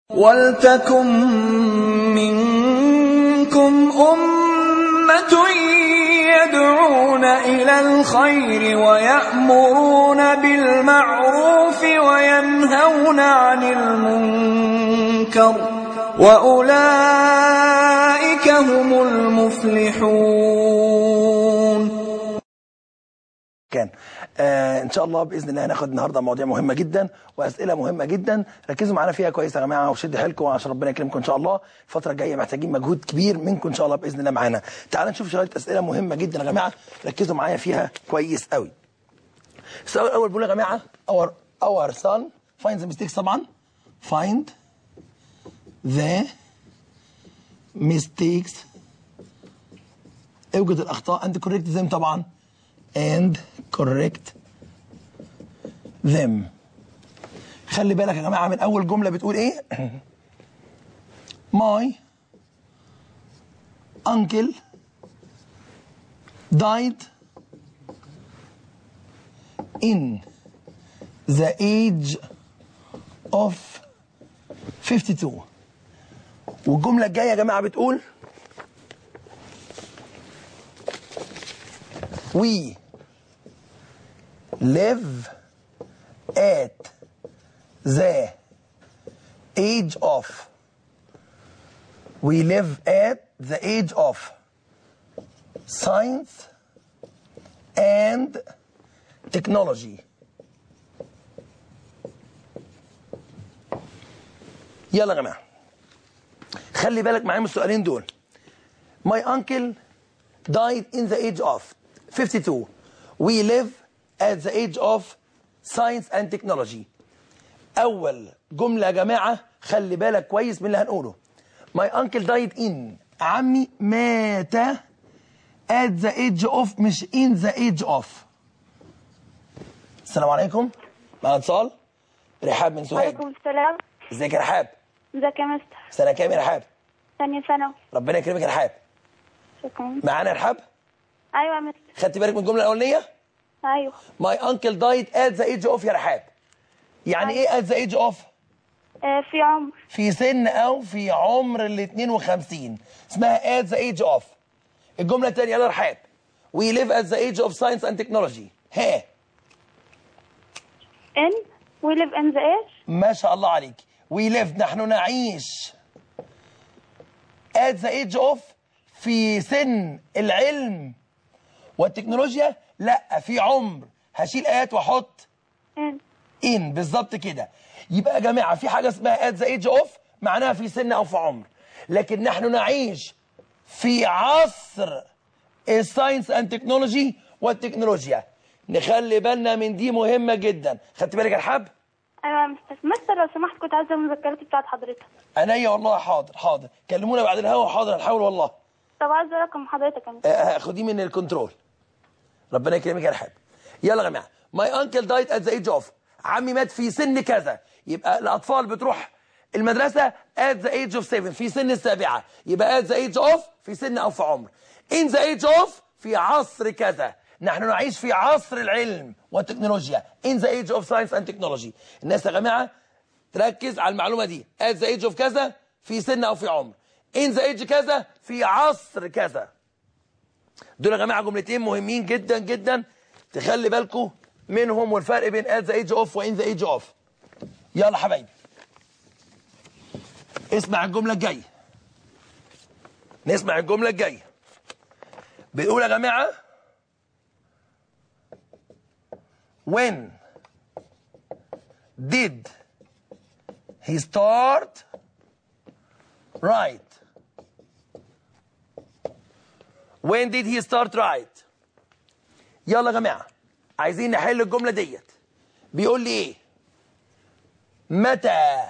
وَلْتَكُن مِّنكُمْ أُمَّةٌ يَدْعُونَ إِلَى الْخَيْرِ وَيَأْمُرُونَ بِالْمَعْرُوفِ وَيَنْهَوْنَ عَنِ الْمُنكَرِ ۚ وَأُولَٰئِكَ هُمُ الْمُفْلِحُونَ كان آه ان شاء الله باذن الله هناخد النهارده مواضيع مهمه جدا واسئله مهمه جدا ركزوا معانا فيها كويس يا جماعه وشدوا حيلكم عشان ربنا يكرمكم ان شاء الله الفتره الجايه محتاجين مجهود كبير منكم ان شاء الله باذن الله معانا تعالوا نشوف شويه اسئله مهمه جدا يا جماعه ركزوا معايا فيها كويس قوي السؤال الاول بيقول يا جماعه our our son find the mistakes طبعا find the mistakes اوجد الاخطاء and correct them طبعا and correct them خلي بالك يا جماعه من اول جمله بتقول ايه my uncle died in the age of 52 والجمله الجايه يا جماعه بتقول we live at the age of we live at the age of science and technology يلا يا جماعه خلي بالك معايا من السؤالين دول my uncle died in the age of 52 we live at the age of science and technology اول جمله يا جماعه خلي بالك كويس من اللي هنقوله my uncle died in عمي مات at the age of مش in the age of السلام عليكم معنا اتصال رحاب من سوهاج وعليكم السلام ازيك يا رحاب ازيك يا مستر سنه كام يا رحاب ثانية ثانوي ربنا يكرمك يا رحاب شكرا معانا يا رحاب ايوه يا مستر خدت بالك من الجمله الاولانيه ايوه My uncle died at the age of يا رحاب يعني ايه at the age of آه في عمر في سن او في عمر ال 52 اسمها at the age of الجمله الثانيه يا رحاب we live at the age of science and technology ها ان we live in the age ما شاء الله عليك we live نحن نعيش at the age of في سن العلم والتكنولوجيا لا في عمر هشيل ايات واحط ان ان بالظبط كده يبقى يا جماعه في حاجه اسمها ات ذا ايج اوف معناها في سن او في عمر لكن نحن نعيش في عصر الساينس اند تكنولوجي والتكنولوجيا نخلي بالنا من دي مهمه جدا خدت بالك يا الحب ايوه يا مستر مستر لو سمحت كنت عايزه المذكرات بتاعت حضرتك عينيا والله حاضر حاضر كلمونا بعد الهوا حاضر هنحاول والله طب عايزه رقم حضرتك يا مستر آه، خديه من الكنترول ربنا يكرمك يا رحاب يلا يا جماعه ماي انكل دايت ات ذا ايج اوف عمي مات في سن كذا يبقى الاطفال بتروح المدرسه ات ذا ايج اوف 7 في سن السابعه يبقى ات ذا ايج اوف في سن او في عمر ان ذا ايج اوف في عصر كذا نحن نعيش في عصر العلم والتكنولوجيا ان ذا ايج اوف ساينس اند تكنولوجي الناس يا جماعه تركز على المعلومه دي ات ذا ايج اوف كذا في سن او في عمر ان ذا ايج كذا في عصر كذا دول يا جماعه جملتين مهمين جدا جدا تخلي بالكم منهم والفرق بين at the age of وان ذا age of يلا حبايبي اسمع الجمله الجايه نسمع الجمله الجايه بيقول يا جماعه when did he start right When did he start right? يلا يا جماعة عايزين نحل الجملة ديت بيقول لي ايه؟ متى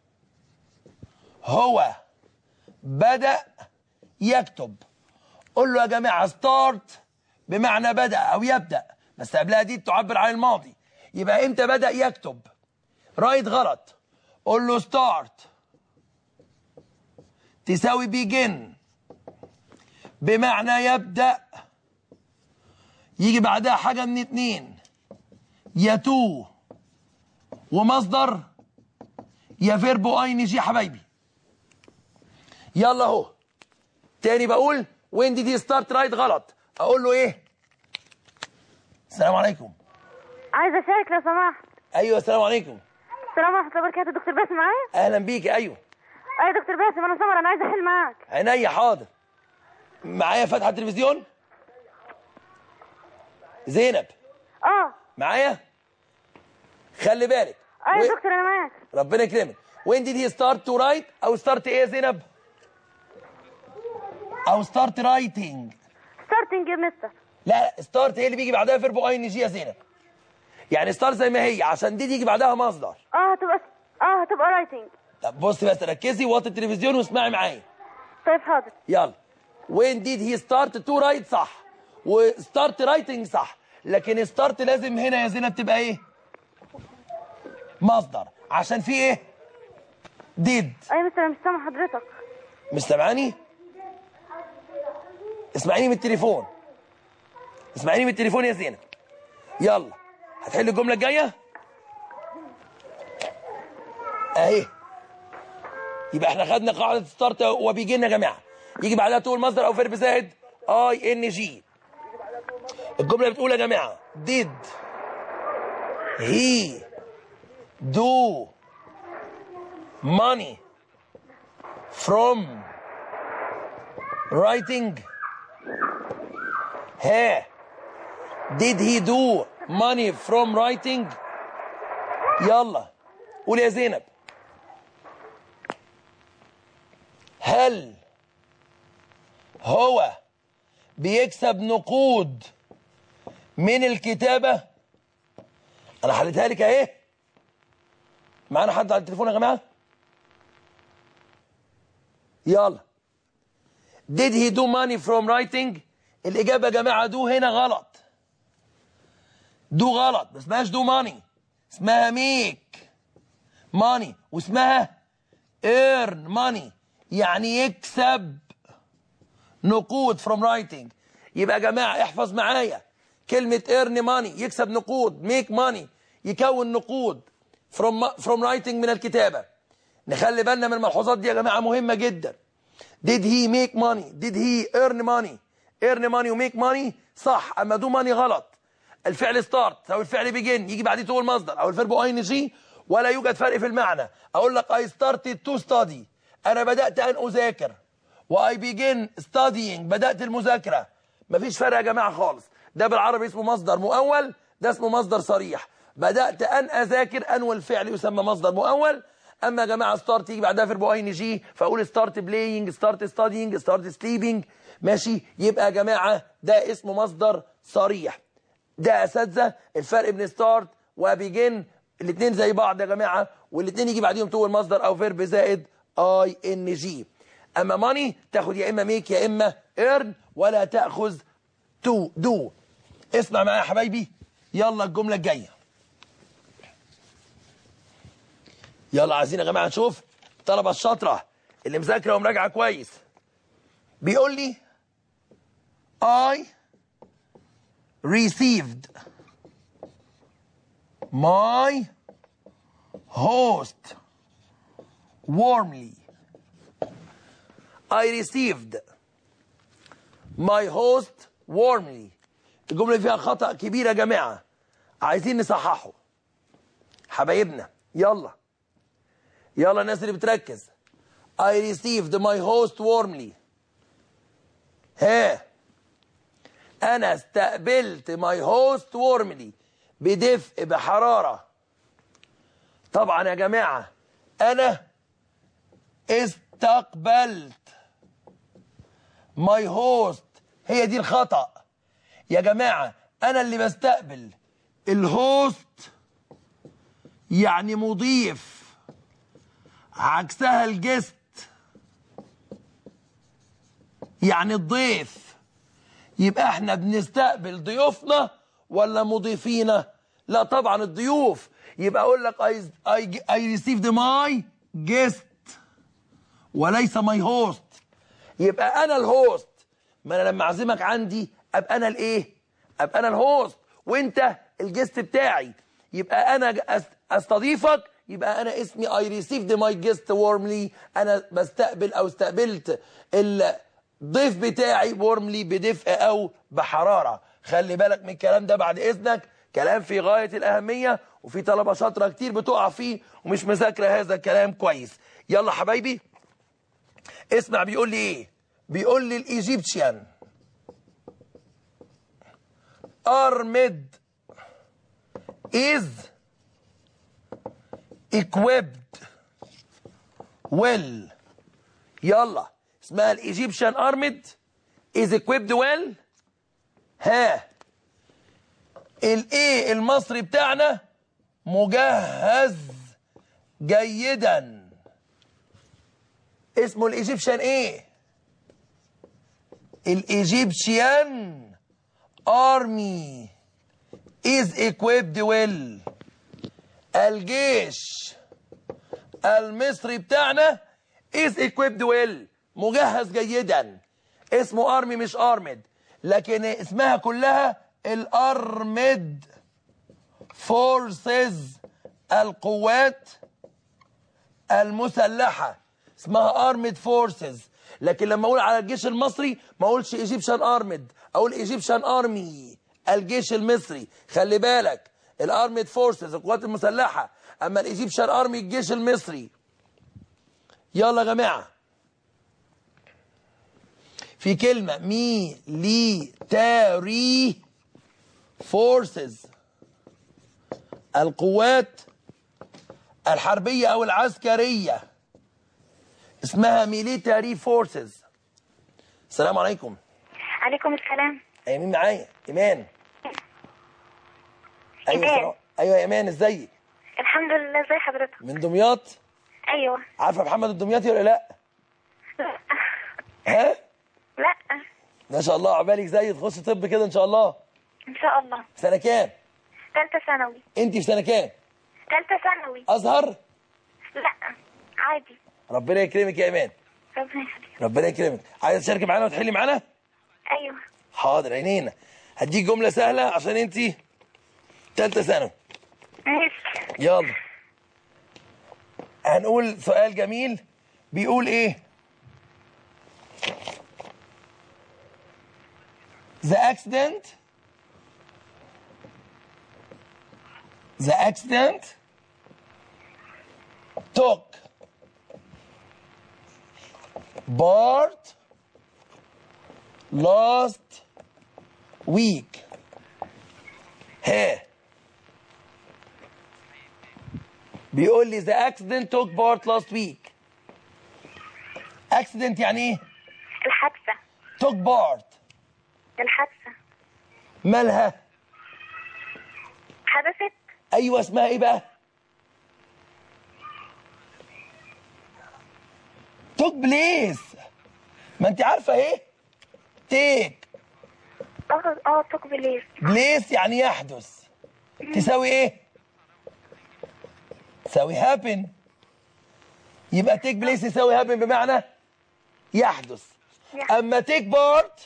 هو بدأ يكتب قول له يا جماعة start بمعنى بدأ أو يبدأ بس قبلها دي تعبر عن الماضي يبقى امتى بدأ يكتب؟ رايت غلط قول له start تساوي begin بمعنى يبدأ يجي بعدها حاجة من اتنين يا تو ومصدر يا فيربو اي ان جي يا حبايبي يلا اهو تاني بقول وين دي دي ستارت رايت غلط اقول له ايه السلام عليكم عايزه اشارك لو سمحت ايوه السلام عليكم السلام ورحمه الله وبركاته دكتور باسم معايا اهلا بيك ايوه ايوه دكتور باسم انا سمر انا عايزه احل معاك عينيا حاضر معايا فاتحه التلفزيون زينب اه معايا خلي بالك ايوه و- يا دكتور انا معاك ربنا يكرمك وين ديد هي ستارت تو رايت او ستارت ايه يا زينب او ستارت رايتنج ستارتنج يا مستر لا ستارت هي اللي بيجي بعدها فيربو اي ان جي يا زينب يعني ستارت زي ما هي عشان دي يجي بعدها مصدر اه هتبقى اه هتبقى رايتنج طب بصي بس ركزي وطي التلفزيون واسمعي معايا طيب حاضر يلا وين ديد هي ستارت تو رايت صح وستارت رايتنج صح لكن ستارت لازم هنا يا زينب تبقى ايه مصدر عشان في ايه ديد ايوه مستر انا مش سامع حضرتك مش سامعاني اسمعيني من التليفون اسمعيني من التليفون يا زينب يلا هتحل الجمله الجايه اهي يبقى احنا خدنا قاعده ستارت وبيجي لنا يا جماعه يجي بعدها تقول مصدر او فيرب زائد اي ان جي الجمله بتقول يا جماعه did he do money from writing ها did he do money from writing يلا قول يا زينب هل هو بيكسب نقود من الكتابة انا حلتها لك اهي معانا حد على التليفون يا جماعه يلا did he do money from writing الإجابة يا جماعة do هنا غلط do غلط ما اسمهاش do money اسمها make money واسمها earn money يعني يكسب نقود from writing يبقى يا جماعة احفظ معايا كلمة earn money يكسب نقود make money يكون نقود from, from writing من الكتابة نخلي بالنا من الملحوظات دي يا جماعة مهمة جدا did he make money did he earn money earn money و make money صح اما do money غلط الفعل start او الفعل begin يجي بعديه تقول مصدر او الفيرب اي ان جي ولا يوجد فرق في المعنى اقول لك I started to study انا بدأت ان اذاكر و I begin studying بدأت المذاكرة مفيش فرق يا جماعة خالص ده بالعربي اسمه مصدر مؤول ده اسمه مصدر صريح بدأت ان اذاكر ان والفعل يسمى مصدر مؤول اما يا جماعه ستارت يجي بعدها فيرب اي ان جي فاقول ستارت بلاينج ستارت ستادينج ستارت سليبنج ماشي يبقى يا جماعه ده اسمه مصدر صريح ده اساتذه الفرق بين ستارت وبيجن الاثنين زي بعض يا جماعه والاثنين يجي بعديهم تقول مصدر او فيرب زائد اي ان جي اما ماني تاخد يا اما ميك يا اما ايرن ولا تاخذ تو دو اسمع معايا يا حبايبي يلا الجمله الجايه يلا عايزين يا جماعه نشوف الطلبه الشاطره اللي مذاكره ومراجعه كويس بيقول لي I received my host warmly I received my host warmly الجملة فيها خطأ كبير يا جماعة عايزين نصححه حبايبنا يلا يلا الناس اللي بتركز I received my host warmly ها أنا استقبلت my host warmly بدفء بحرارة طبعا يا جماعة أنا استقبلت my host هي دي الخطأ يا جماعة أنا اللي بستقبل الهوست يعني مضيف عكسها الجست يعني الضيف يبقى احنا بنستقبل ضيوفنا ولا مضيفينا لا طبعا الضيوف يبقى اقول لك I, I, I received my guest وليس my host يبقى انا الهوست ما انا لما اعزمك عندي ابقى انا الايه ابقى انا الهوست وانت الجست بتاعي يبقى انا أست- استضيفك يبقى انا اسمي I received my guest warmly انا بستقبل او استقبلت الضيف بتاعي warmly بدفء او بحراره خلي بالك من الكلام ده بعد اذنك كلام في غايه الاهميه وفي طلبه شاطره كتير بتقع فيه ومش مذاكره هذا الكلام كويس يلا حبايبي اسمع بيقول لي ايه بيقول لي الايجيبشيان armed is equipped well يلا اسمها الايجيبشن ارمد is equipped well ها الايه المصري بتاعنا مجهز جيدا اسمه الايجيبشن ايه الايجيبشيان ارمي is equipped well الجيش المصري بتاعنا is equipped well مجهز جيدا اسمه ارمي مش ارمد لكن اسمها كلها الارمد فورسز القوات المسلحة اسمها ارمد فورسز لكن لما اقول على الجيش المصري ما اقولش ايجيبشن ارمد اقول ايجيبشن ارمي الجيش المصري خلي بالك الارمد فورسز القوات المسلحة اما الايجيبشن ارمي الجيش المصري يلا يا جماعة في كلمة ميليتاري فورسز القوات الحربية أو العسكرية اسمها ميليتاري فورسز السلام عليكم عليكم السلام أي مين معايا إيمان أيوة إيمان. السلام- أيوة يا إيمان إزيك الحمد لله ازي حضرتك من دمياط ايوه عارفة محمد الدمياطي ولا لأ لا ها لا ما شاء الله عقبالك زي تخش طب كده إن شاء الله ان شاء الله سنة كام ثالثه ثانوي أنت في سنة كام ثالثه ثانوي أزهر لا عادي ربنا يكرمك يا إيمان ربنا يخليك ربنا يكرمك عايزة تشاركي معانا وتحلي معانا ايوه حاضر عينينا هديك جملة سهلة عشان انت تالتة ثانوي ماشي يلا هنقول سؤال جميل بيقول ايه The accident The accident took part last week ها بيقول لي the accident took part last week accident يعني ايه الحادثه took part الحادثه مالها حدثت ايوه اسمها ايه بقى took place ما انت عارفه ايه take اه اه توك بليز بليس يعني يحدث تساوي ايه تساوي هابن يبقى تيك بليس يساوي هابن بمعنى يحدث يحدث. اما تيك بارت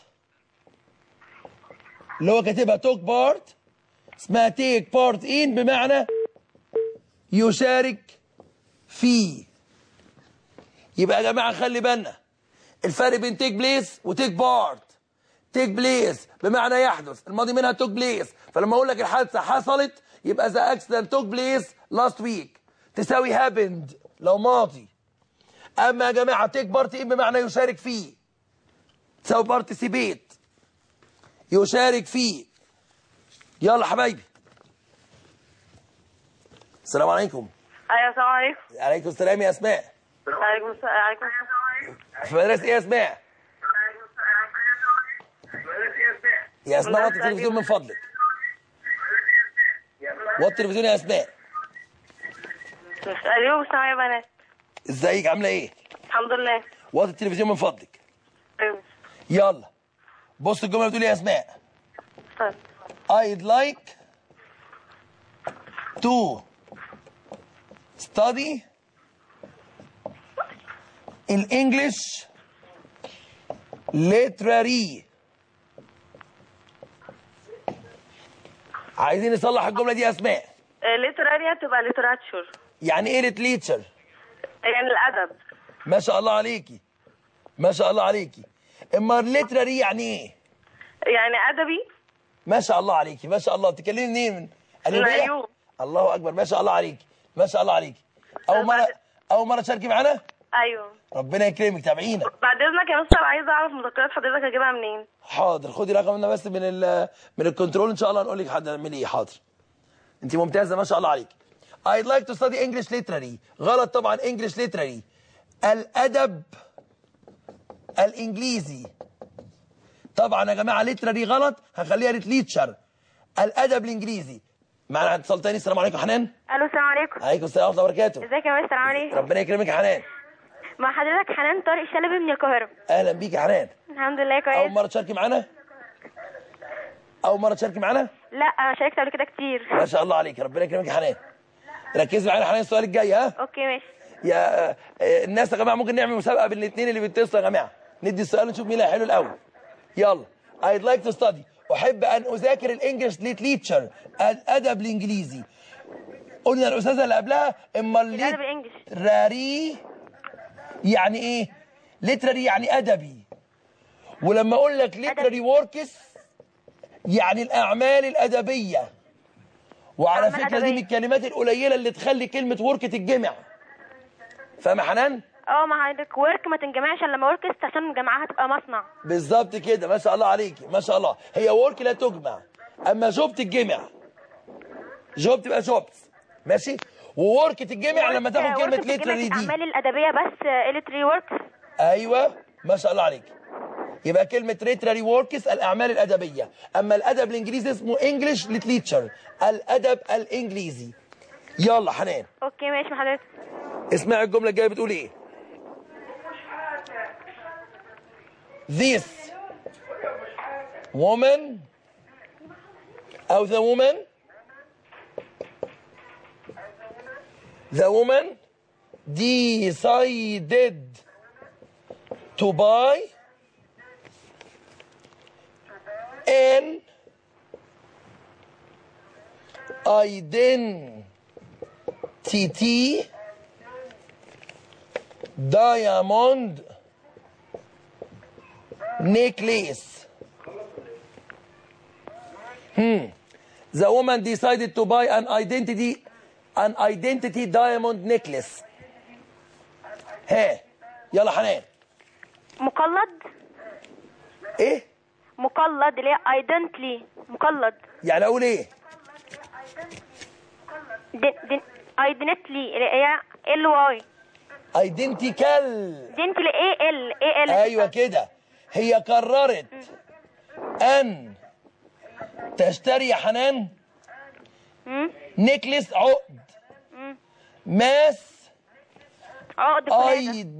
اللي هو كاتبها توك بارت اسمها تيك بارت ان بمعنى يشارك فيه يبقى يا جماعه خلي بالنا الفرق بين تيك بليس وتيك بارت تيك بليس بمعنى يحدث الماضي منها توك بليس فلما اقول لك الحادثه حصلت يبقى ذا اكسيدنت توك بليس لاست ويك تساوي هابند لو ماضي اما يا جماعه تيك بارت ان بمعنى يشارك فيه تساوي بارتيسيبيت يشارك فيه يلا حبايبي السلام عليكم ايوه السلام عليكم عليكم السلام يا اسماء عليكم السلام عليكم السلام في مدرسه ايه يا اسماء يا اسماء وطي التلفزيون من فضلك وطي التلفزيون يا اسماء اليوم السلام يا بنات ازيك عامله ايه الحمد لله وطي التلفزيون من فضلك ايوه يلا بص الجمله بتقول ايه يا اسماء طيب I'd like to study in English literary عايزين نصلح الجمله دي يا اسماء ليتراريا تبقى ليتراتشر يعني ايه ليتريتشر يعني الأدب ما شاء الله عليكي ما شاء الله عليكي اما ليتراري يعني ايه يعني أدبي ما شاء الله عليكي ما شاء الله بتتكلمي منين من من الهدية؟ أيوب. الله اكبر ما شاء الله عليكي ما شاء الله عليكي اول مره اول مره تشاركي معانا أيوه ربنا يكرمك تابعينا بعد إذنك يا مستر عايزة أعرف مذكرات حضرتك أجيبها منين حاضر خدي رقمنا بس من ال من الكنترول ان شاء الله نقول لك هنعمل ايه حاضر انت ممتازه ما شاء الله عليك I'd like to study English literary غلط طبعا English literary الادب الانجليزي طبعا يا جماعه literary غلط هخليها ليتشر الادب الانجليزي معنا اتصال تاني السلام عليكم يا حنان الو السلام عليكم عليكم السلام ورحمه الله وبركاته ازيك يا مستر عامل ايه ربنا يكرمك يا حنان مع حضرتك حنان طارق شلبي من القاهره اهلا بيك يا حنان الحمد لله اول كويس مره تشاركي معانا اول مره تشاركي معانا لا انا شاركت قبل كده كتير ما شاء الله عليك ربنا يكرمك يا حنان ركزي معانا يا حنان السؤال الجاي ها اوكي ماشي يا آه، الناس يا جماعه ممكن نعمل مسابقه بين الاثنين اللي بيتصلوا يا جماعه ندي السؤال ونشوف مين اللي هيحله الاول يلا I'd like to study احب ان اذاكر الانجليش ليتريتشر الادب الانجليزي قلنا الاستاذه اللي قبلها اما الادب الانجليش ليتراري يعني ايه ليتراري يعني ادبي ولما اقول لك ليتراري وركس يعني الاعمال الادبيه وعلى أعمال فكره دي من أدبية. الكلمات القليله اللي تخلي كلمه ورك تتجمع فاهمه يا حنان اه مع حضرتك ورك ما تنجمعش الا لما وركست عشان جمعها تبقى مصنع بالظبط كده ما شاء الله عليكي ما شاء الله هي ورك لا تجمع اما جوب تتجمع جوب تبقى جوبس ماشي وورك تتجمع لما تاخد ورك كلمه بتتجمع ليتراري في دي الاعمال الادبيه بس اليتري وركس ايوه ما شاء الله عليك يبقى كلمة literary works الأعمال الأدبية أما الأدب الإنجليزي اسمه English literature الأدب الإنجليزي يلا حنان اوكي ماشي مع حضرتك اسمعي الجملة الجاية بتقول إيه This woman أو the woman the woman decided to buy an identity diamond necklace. Hmm. The woman decided to buy an identity an identity diamond necklace. ها يلا حنان مقلد ايه مقلد اللي هي ايدنتلي مقلد يعني اقول ايه ايدنتلي اللي هي ال واي identical دنتلي اي ال اي ال ايوه كده هي قررت ان تشتري يا حنان نكلس عقد ماس عقد فلانة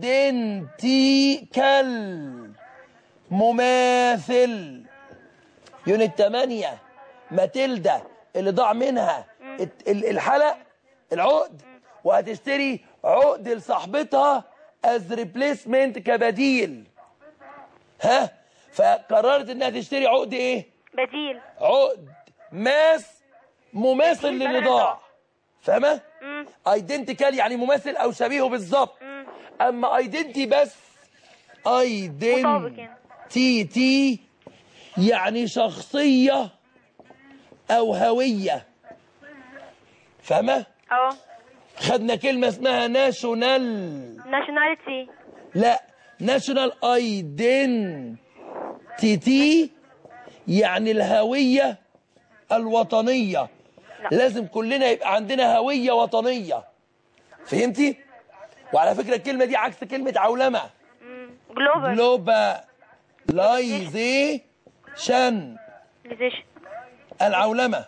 ايدنتيكال مماثل يونت 8 ماتيلدا اللي ضاع منها الت- ال- الحلق العقد وهتشتري عقد لصاحبتها از ريبليسمنت كبديل ها فقررت انها تشتري عقد ايه بديل عقد ماس مماثل للي ضاع فاهمه ايدنتيكال يعني مماثل او شبيهه بالظبط اما ايدنتي بس مطابق ايدنتي يعني. تي يعني شخصيه او هويه فاهمه اه خدنا كلمه اسمها ناشونال ناشوناليتي لا ناشونال ايدنتيتي يعني الهوية الوطنية لازم كلنا يبقى عندنا هوية وطنية فهمتي؟ وعلى فكرة الكلمة دي عكس كلمة عولمة جلوبال جلوباليزيشن العولمة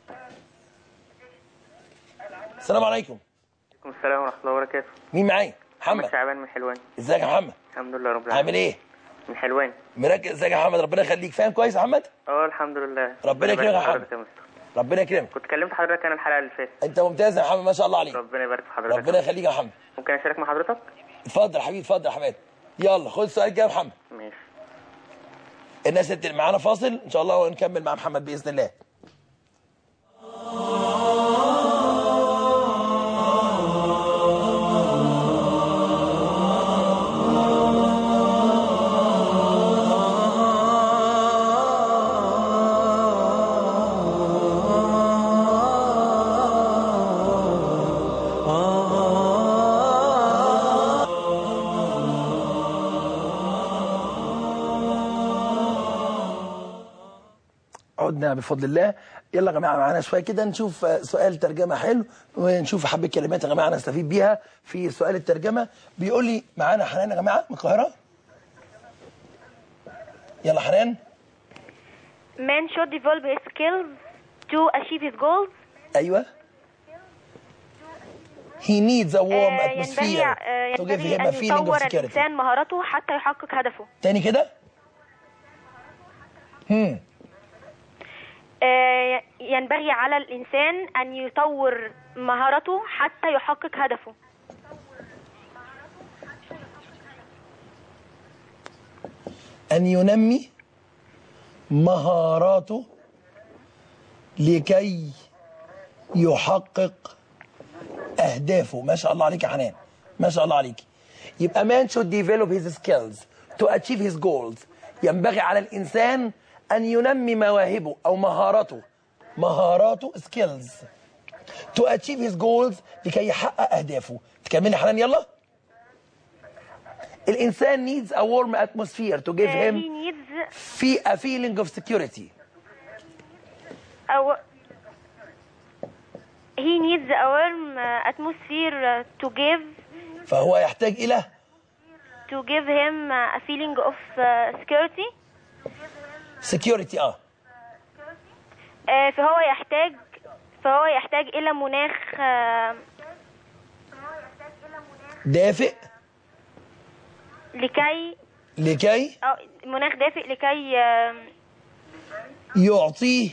السلام عليكم عليكم السلام ورحمة الله وبركاته مين معايا؟ محمد محمد شعبان من حلوان ازيك يا محمد؟ الحمد لله رب عامل العالمين ايه؟ من حلوان مركز ازيك يا محمد ربنا يخليك فاهم كويس يا محمد؟ اه الحمد لله ربنا يكرمك يا يبارك في حبيبي. حضرتك يا مستر ربنا يكرمك كنت كلمت حضرتك انا الحلقة اللي فاتت انت ممتاز يا محمد ما شاء الله عليك ربنا يبارك في حضرتك ربنا يخليك يا محمد ممكن اشارك مع حضرتك اتفضل يا حبيبي اتفضل يا حماد يلا خد السؤال الجاي يا محمد ماشي الناس اللي معانا فاصل ان شاء الله ونكمل مع محمد باذن الله تعودنا بفضل الله يلا يا جماعه معانا شويه كده نشوف آه، سؤال ترجمه حلو ونشوف حبه كلمات يا جماعه نستفيد بيها في سؤال الترجمه بيقول لي معانا حنان يا جماعه من القاهره يلا حنان Man should develop his skills to achieve his goals ايوه He needs a warm آه، ينبغي atmosphere آه، to give ينبغي him a أن feeling of يطور security. الإنسان مهارته حتى يحقق هدفه تاني كده هم آه، ينبغي على الإنسان أن يطور مهارته حتى يحقق هدفه أن ينمي مهاراته لكي يحقق أهدافه ما شاء الله عليك يا حنان ما شاء الله عليك يبقى man should develop his skills to achieve his goals ينبغي على الإنسان أن ينمي مواهبه أو مهاراته مهاراته skills to achieve his goals لكي يحقق أهدافه تكملي يا حنان يلا الإنسان needs a warm atmosphere to give آه، him he needs في a feeling of security أو he needs a warm uh, atmosphere uh, to give فهو يحتاج إلى to give him uh, a feeling of uh, security security اه آه، فهو يحتاج فهو يحتاج إلى مناخ آه، دافئ لكي لكي أو مناخ دافئ لكي آه، يعطيه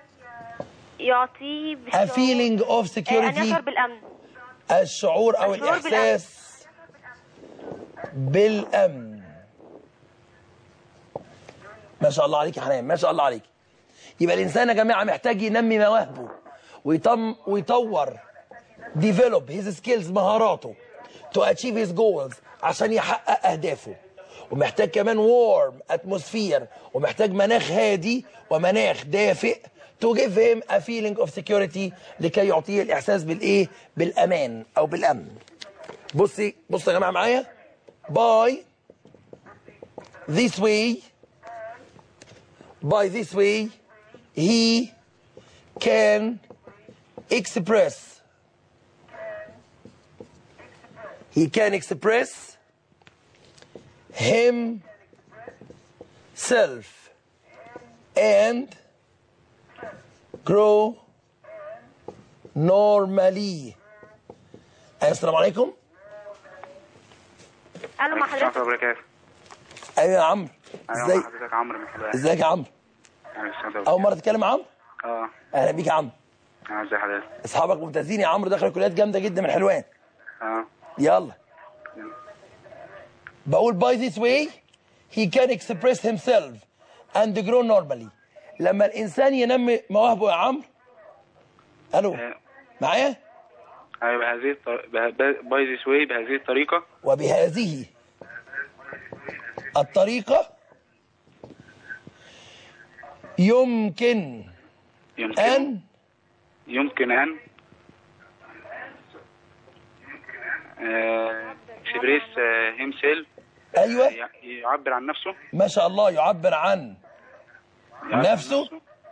يعطيه a بالشعور- feeling of آه، أن security يشعر بالأمن الشعور أو الشعور الإحساس بالأمن ما شاء الله عليك يا حنان ما شاء الله عليك يبقى الإنسان يا جماعة محتاج ينمي مواهبه ويطم ويطور develop his skills مهاراته to achieve his goals عشان يحقق أهدافه ومحتاج كمان warm atmosphere ومحتاج مناخ هادي ومناخ دافئ to give him a feeling of security لكي يعطيه الإحساس بالإيه؟ بالأمان أو بالأمن بصي بصوا يا جماعة معايا by this way by this way he can express he can express himself and grow normally السلام عليكم قالوا مع ورحمة الله حضرتك وبركاته ايوه يا عمرو أيوة ازاي مع حضرتك عمرو من حلوان ازيك يا عمرو أهلا وسهلا اول مره تتكلم يا عمرو اه اهلا بيك يا عمرو اه ازي حضرتك اصحابك ممتازين يا عمرو دخلوا كليات جامده جدا من حلوان اه يلا بقول by this way he can express himself and grow normally لما الانسان ينمي مواهبه يا عمرو الو آه، معايا ايوه بهذه الطريقة باي ذيس واي بهذه الطريقة وبهذه الطريقه يمكن يمكن ان يمكن أن اكسبريس هيم سيل ايوه يعبر عن نفسه ما شاء الله يعبر عن يعبر عن نفسه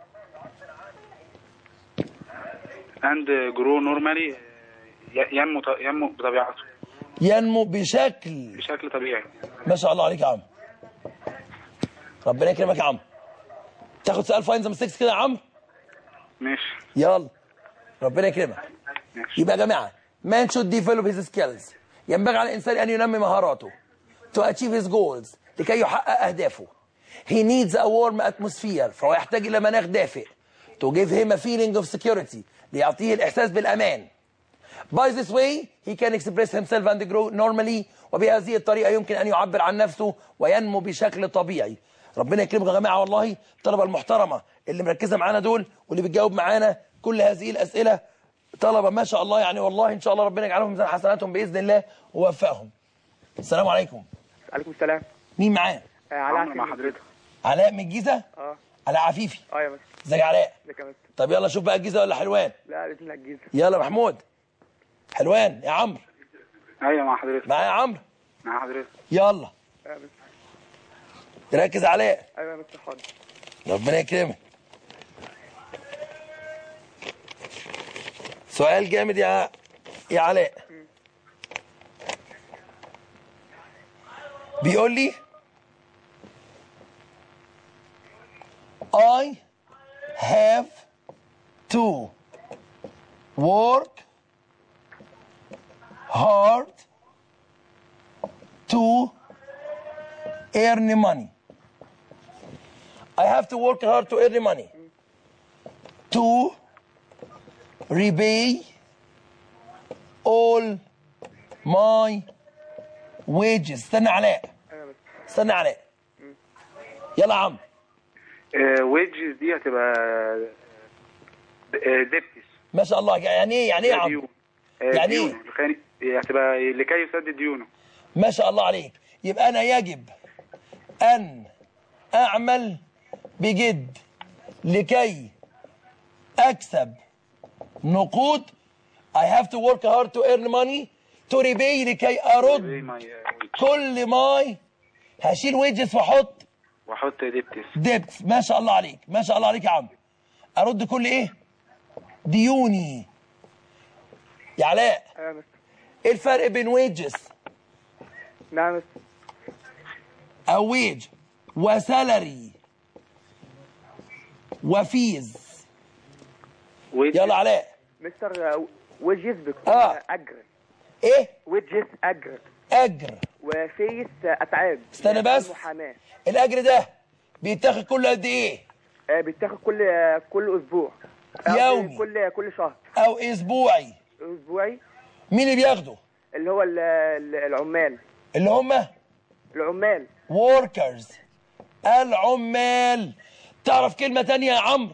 اند جرو نورمالي ينمو ط- ينمو بطبيعته ينمو بشكل بشكل طبيعي ما شاء الله عليك يا عم ربنا يكرمك يا عم تاخد سؤال فاينز مستكس كده يا عم ماشي يلا ربنا يكرمك ماشي يبقى يا جماعه man should develop his skills ينبغي على الانسان ان ينمي مهاراته to achieve his goals لكي يحقق اهدافه he needs a warm atmosphere فهو يحتاج الى مناخ دافئ to give him a feeling of security ليعطيه الاحساس بالامان By this way he can express himself and grow normally وبهذه الطريقة يمكن أن يعبر عن نفسه وينمو بشكل طبيعي ربنا يكرمكم يا جماعة والله الطلبة المحترمة اللي مركزة معانا دول واللي بتجاوب معانا كل هذه الأسئلة طلبة ما شاء الله يعني والله إن شاء الله ربنا يجعلهم في ميزان حسناتهم بإذن الله ويوفقهم السلام عليكم عليكم السلام مين معانا آه، علاء عمرو مع عفيفي. حضرتك علاء من الجيزة اه علاء عفيفي اه يا مستر ازيك يا علاء ازيك يا مستر طب يلا شوف بقى الجيزة ولا حلوان لا باذن الله الجيزه يلا محمود حلوان يا عمرو ايوه مع حضرتك معايا يا عمرو مع حضرتك يلا آه، يا مستر ركز علاء ايوه يا مستر حاضر ربنا يكرمك سؤال جامد يا يا علاء بيقول لي I have to work hard to earn money. I have to work hard to earn money to repay all my wages. استنى علاء استنى علاء يلا يا عم ويجز دي هتبقى ديبتس ما شاء الله يعني ايه يعني ايه يا عم يعني إيه؟ ايه؟ هتبقى لكي يسدد ديونه ما شاء الله عليك يبقى انا يجب ان اعمل بجد لكي اكسب نقود I have to work hard to earn money to repay لكي ارد كل ماي هشيل ويجز واحط واحط ديبتس ديبت ما شاء الله عليك ما شاء الله عليك يا عم ارد كل ايه ديوني يا علاء ايوه يا مستر ايه الفرق بين ويجز نعم يا مستر او ويج وسالري وفيز يلا علاء مستر آه، وجز بتكون آه. اجر ايه وجز اجر اجر وفيس اتعاب استنى بس. المحاماه الاجر ده بيتاخد كل قد ايه آه، بيتاخد كل آه، كل اسبوع آه، يومي. كل كل شهر او اسبوعي اسبوعي مين اللي بياخده اللي هو ال- ال- العمال اللي هم العمال workers العمال تعرف كلمة تانية يا عمرو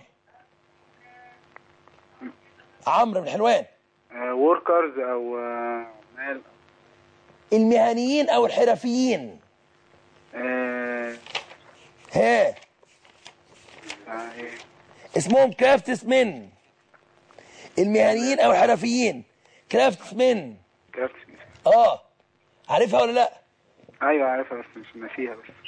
عمرو من حلوان وركرز او آه، عمال المهنيين او الحرفيين آه، ها آه، إيه؟ اسمهم كرافتسمن المهنيين او الحرفيين كرافتسمن كرافت اه عارفها ولا لا ايوه عارفها بس مش ناسيها بس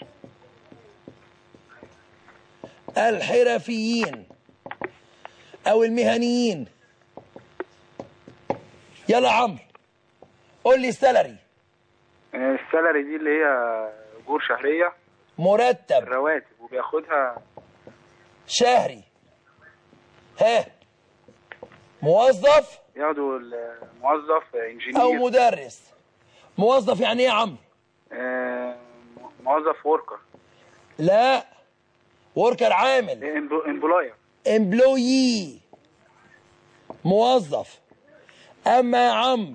الحرفيين او المهنيين يلا يا عمرو قول لي السالري آه، السالري دي اللي هي اجور شهريه مرتب رواتب وبياخدها شهري ها موظف ياخدوا الموظف او انجينير مدرس موظف يعني ايه يا عم آه، موظف وركر لا وركر عامل امبلاير امبلويي موظف اما يا عمرو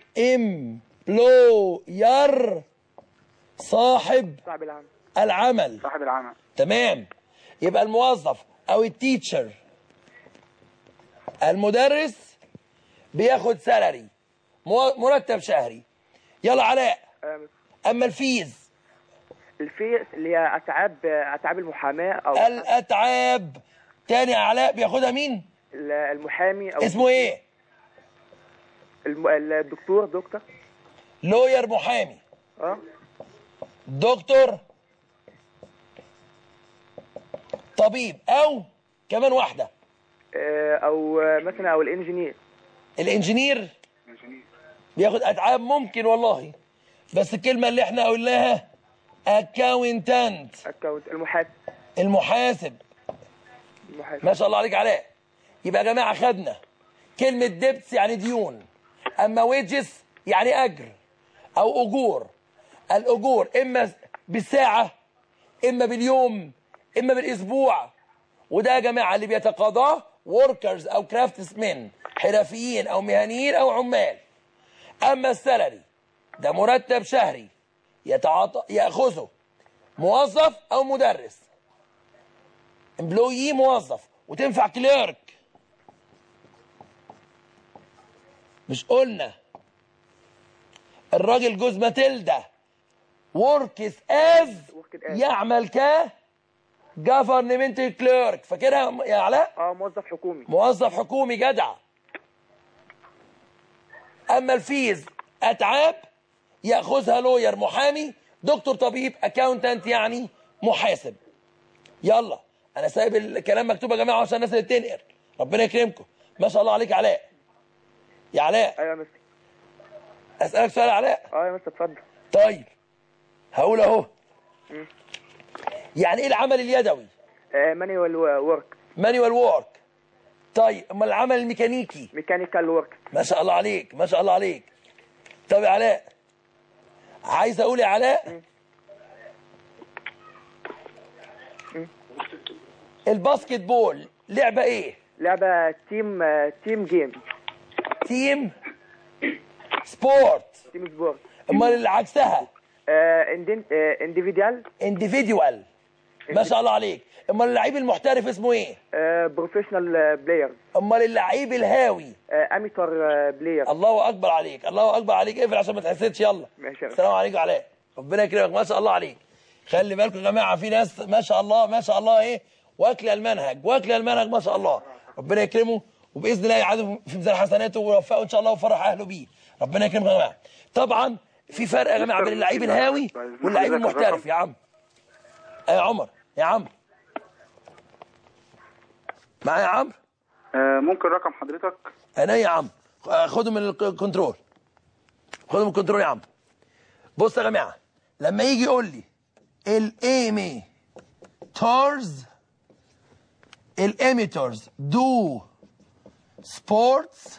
امبلوير صاحب صعب العمل العمل صاحب العمل تمام يبقى الموظف او التيتشر المدرس بياخد سالري مو- مرتب شهري يلا علاء آه، مستر. اما الفيز الفيس اللي هي اتعاب اتعاب المحاماه او الاتعاب تاني يا علاء بياخدها مين ال- المحامي او اسمه ايه الم... الدكتور دكتور لوير محامي اه دكتور طبيب او كمان واحده آه، او آه، مثلا او الانجينير الانجينير بياخد اتعاب ممكن والله بس الكلمه اللي احنا قلناها اكاونتنت اكونت المحاسب المحاسب المحاسب ما شاء الله عليك علاء يبقى يا جماعه خدنا كلمه ديبتس يعني ديون اما ويجز يعني اجر او اجور الاجور اما بالساعه اما باليوم اما بالاسبوع وده يا جماعه اللي بيتقاضاه وركرز او كرافتسمن حرفيين او مهنيين او عمال اما السالري ده مرتب شهري يتعاطى ياخذه موظف او مدرس امبلويي موظف وتنفع كليرك مش قلنا الراجل جوز ماتيلدا وركس از Worked as. يعمل ك جفرنمنت كليرك فاكرها يا علاء اه موظف حكومي موظف حكومي جدع اما الفيز اتعاب ياخذها لوير محامي دكتور طبيب اكاونتنت يعني محاسب يلا انا سايب الكلام مكتوب يا جماعه عشان الناس اللي بتنقر ربنا يكرمكم ما شاء الله عليك علاء يا علاء ايوه يا مستر اسالك سؤال يا علاء اه يا مستر اتفضل طيب هقول اهو يعني ايه العمل اليدوي مانيوال ورك مانيوال وورك طيب امال العمل الميكانيكي ميكانيكال ورك ما شاء الله عليك ما شاء الله عليك طب يا علاء عايز اقول يا علاء الباسكت بول لعبه ايه لعبه تيم تيم جيم تيم سبورت تيم سبورت امال اللي عكسها انديفيديال انديفيدوال ما شاء الله عليك امال اللعيب المحترف اسمه ايه بروفيشنال بلايرز امال اللعيب الهاوي اميتور بلاير الله اكبر عليك الله اكبر عليك اقفل عشان ما تحسدش يلا ماشي يا السلام عليكم علاء ربنا يكرمك ما شاء الله عليك خلي بالكم يا جماعه في ناس ما شاء الله ما شاء الله ايه واكله المنهج واكله المنهج ما شاء الله ربنا يكرمه وباذن الله يعاده في ميزان حسناته ويوفقه ان شاء الله ويفرح اهله بيه ربنا يكرمك يا جماعه طبعا في فرق يا جماعه بين اللعيب الهاوي واللعيب المحترف يا عم يا عمر يا عم معايا يا عمرو آه، ممكن رقم حضرتك انا يا عم خده من الكنترول خده من الكنترول يا عم بص يا جماعه لما يجي يقول لي الايمي تورز الايميتورز دو سبورتس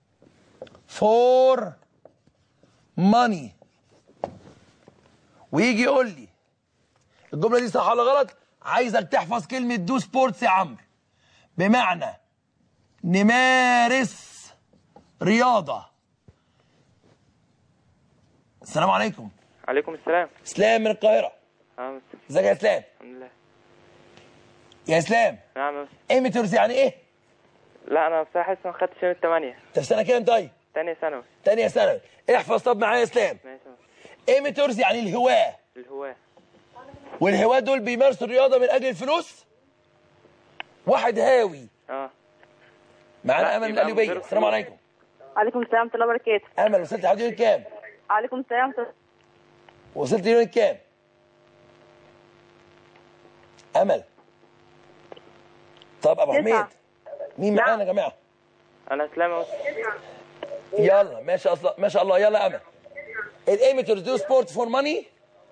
فور ماني ويجي يقول لي الجمله دي صح ولا غلط عايزك تحفظ كلمه دو سبورتس يا عمرو بمعنى نمارس رياضة السلام عليكم عليكم السلام اسلام من القاهرة اه مستر ازيك يا اسلام الحمد لله يا اسلام نعم يا مستر ايميتورز يعني ايه لا انا بصراحه لسه ما خدتش يوم الثمانية انت في سنة كام طيب تانية ثانوي تانية ثانوي احفظ طب معايا يا اسلام ماشي يا مستر ايميتورز يعني الهواة الهواة والهواة دول بيمارسوا الرياضة من اجل الفلوس واحد هاوي اه معانا لا، امل من يبقى القليوبية مدرب السلام فلوس. عليكم عليكم السلام ورحمه الله وبركاته امل وصلت لحد يوم كام عليكم السلام ورحمة الله. وصلت يوم كام امل طب ابو تسعة. حميد مين معانا يا جماعه انا اسلام يا مستر يلا ما شاء الله ما شاء الله يلا يا امل الايميتورز دو سبورت فور ماني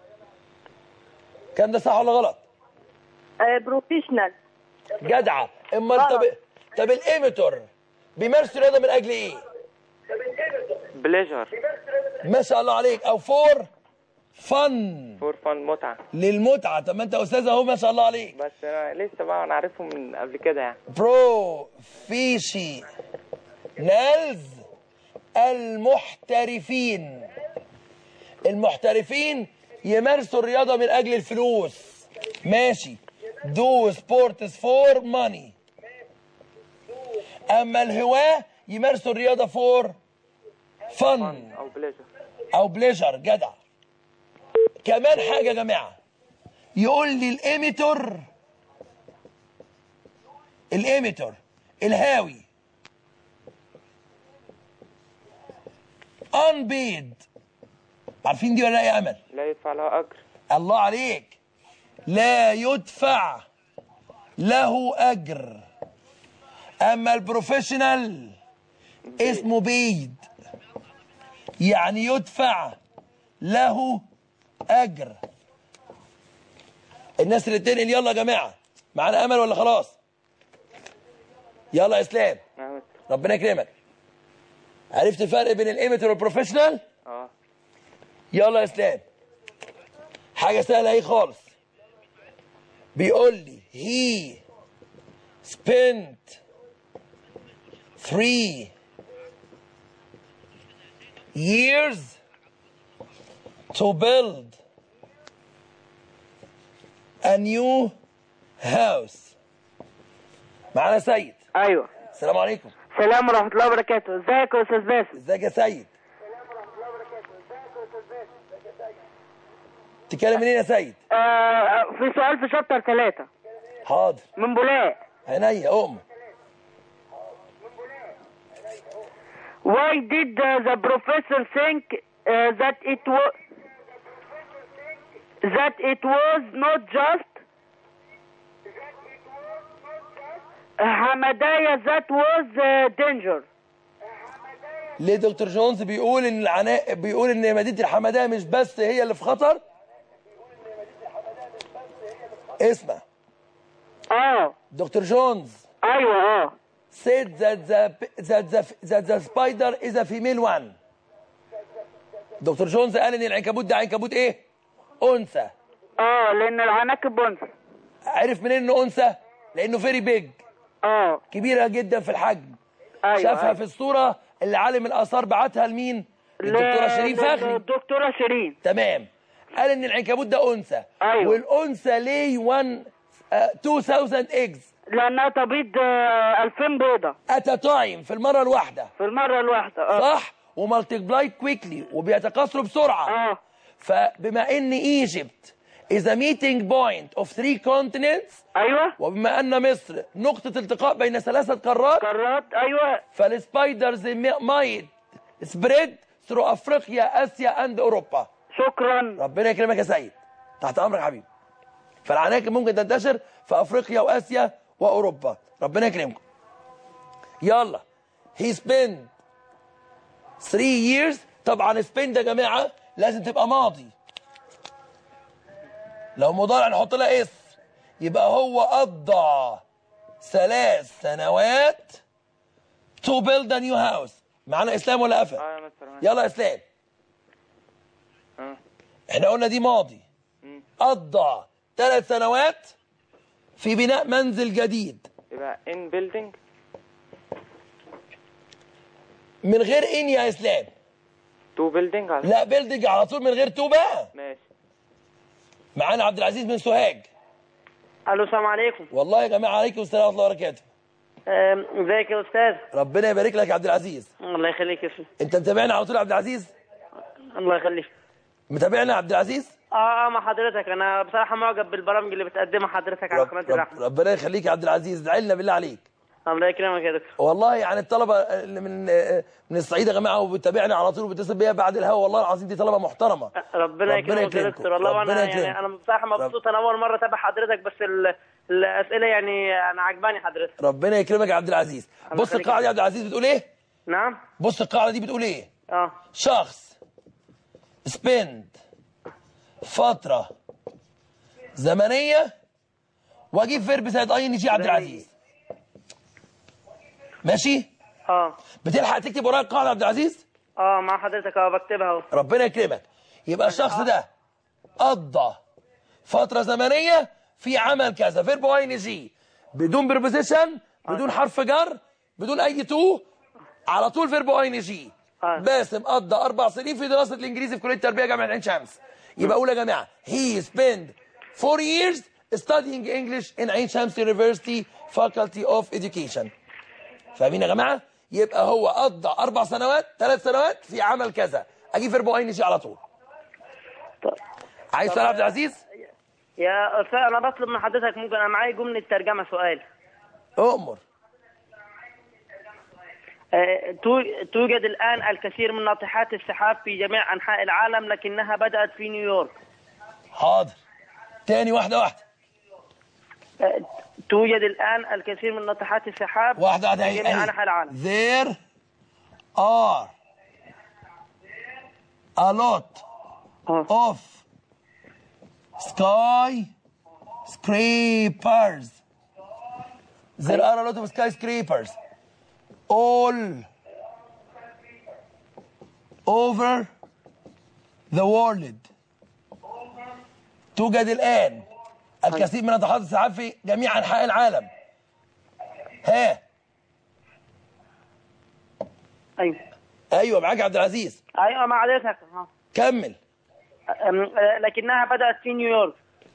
كان ده صح ولا غلط آه بروفيشنال جدعه امال طب غلط. طب الايميتور بيمارس رياضه من اجل ايه بليجر ما شاء الله عليك او فور فن فور فان متعه للمتعه طب ما انت استاذ اهو ما شاء الله عليك بس انا لسه بقى انا عارفهم من قبل كده يعني برو فيشي نالز المحترفين المحترفين يمارسوا الرياضة من أجل الفلوس ماشي دو سبورتس فور ماني أما الهواة يمارسوا الرياضة فور فن او بليجر أو بليجر جدع كمان حاجة يا جماعة يقول لي الإيميتور الإيميتور الهاوي unpaid عارفين دي ولا لا يا امل لا يدفع لها اجر الله عليك لا يدفع له اجر اما البروفيشنال اسمه بيد يعني يدفع له اجر الناس اللي تنقل يلا يا جماعه معانا امل ولا خلاص يلا يا اسلام نعم يا مستر ربنا يكرمك عرفت الفرق بين الايميتور والبروفيشنال اه يلا يا اسلام حاجه سهله اهي خالص بيقول لي he spent three years to build a new house معانا سيد ايوه السلام عليكم سلام ورحمه الله وبركاته ازيك يا استاذ باسم ازيك يا سيد تتكلم منين يا سيد آه في سؤال في شابتر ثلاثة حاضر من بولاق عينيا أؤمن Why did uh, the professor think uh, that it was that it was not just Hamadaya that was uh, danger? ليه دكتور جونز بيقول ان العناء بيقول ان مدينه الحمدان مش بس هي اللي في خطر اسمع اه دكتور جونز ايوه اه said that the that the that the spider is a female one دكتور جونز قال ان العنكبوت ده عنكبوت ايه انثى اه لان العناكب انثى عرف منين انه انثى لانه فيري بيج اه كبيره جدا في الحجم ايوه شافها أيوة. في الصوره اللي عالم الاثار بعتها لمين الدكتوره شيرين فخري الدكتوره شيرين تمام قال ان العنكبوت ده انثى أيوة. والانثى ليه 1 2000 ايجز لانها تبيض آه، 2000 بيضه ات تايم في المره الواحده في المره الواحده اه صح ومالتيبلاي كويكلي وبيتكاثروا بسرعه اه فبما ان ايجيبت is a meeting point of three continents ايوه وبما ان مصر نقطه التقاء بين ثلاثه قارات قارات ايوه فالسبايدرز might spread through افريقيا اسيا اند اوروبا شكرا ربنا يكرمك يا سيد تحت امرك يا حبيبي فالعناكب ممكن تنتشر في افريقيا واسيا واوروبا ربنا يكرمكم يلا هي سبند 3 years طبعا سبند يا جماعه لازم تبقى ماضي لو مضارع نحط لها اس يبقى هو قضى ثلاث سنوات to build a new house معانا اسلام ولا قفا اه يا مستر معاك. يلا يا اسلام اه احنا قلنا دي ماضي قضى ثلاث سنوات في بناء منزل جديد يبقى ان بيلدينج من غير ان يا اسلام تو بيلدينج لا بيلدنج على طول من غير تو بقى ماشي معانا عبد العزيز من سوهاج الو السلام عليكم والله يا جماعه عليكم السلام ورحمه الله وبركاته أم، ازيك يا استاذ ربنا يبارك لك يا عبد العزيز الله يخليك يا استاذ انت متابعنا على طول يا عبد العزيز الله يخليك متابعنا يا عبد العزيز اه اه مع حضرتك انا بصراحه معجب بالبرامج اللي بتقدمها حضرتك على رب قناه رب الرحمه ربنا يخليك يا عبد العزيز ادعي لنا بالله عليك الله يكرمك يا دكتور والله يعني الطلبه اللي من من الصعيد يا جماعه وبتتابعنا على طول وبتتصل بيا بعد الهوا والله العظيم دي طلبه محترمه ربنا يكرمك يا يكرمكم. دكتور والله ربنا وانا يعني يكرمكم. انا بصراحه مبسوط انا اول مره اتابع حضرتك بس ال... الاسئله يعني انا عجباني حضرتك ربنا يكرمك يا عبد العزيز الله بص يخليك. القاعده يا عبد العزيز بتقول ايه نعم بص القاعده دي بتقول ايه اه شخص spend فترة زمنية واجيب فيرب زائد اي ان جي عبد العزيز ماشي اه بتلحق تكتب ورايا القاعدة يا عبد العزيز اه مع حضرتك اه بكتبها اهو ربنا يكرمك يبقى الشخص ده قضى فترة زمنية في عمل كذا فيرب اي ان جي بدون بريبوزيشن بدون حرف جر بدون اي تو على طول فيرب اي ان جي آه. باسم قضى اربع سنين في دراسه الانجليزي في كليه التربيه جامعه عين شمس يبقى اقول يا جماعه he spent four years studying English in عين شمس University Faculty of Education فاهمين يا جماعه يبقى هو قضى اربع سنوات ثلاث سنوات في عمل كذا اجيب فيرب اي ان جي على طول عايز سؤال يا عبد العزيز يا استاذ انا بطلب من حضرتك ممكن انا معايا جمله ترجمه سؤال اؤمر آه، تو- توجد الآن الكثير من ناطحات السحاب في جميع أنحاء العالم لكنها بدأت في نيويورك حاضر تاني واحده واحده آه، توجد الآن الكثير من ناطحات السحاب واحده واحده في اهي جميع اهي. أنحاء العالم there are a lot آه. of sky scrapers there are a lot of skyscrapers all over the world توجد الآن الكثير من ناطحات السحاب في جميع أنحاء العالم ها أيوه ايوه معاك يا عبد العزيز أيوه مع حضرتك آه. كمل أم، آه، لكنها بدأت في نيويورك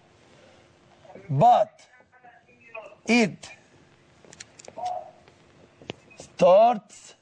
but it starts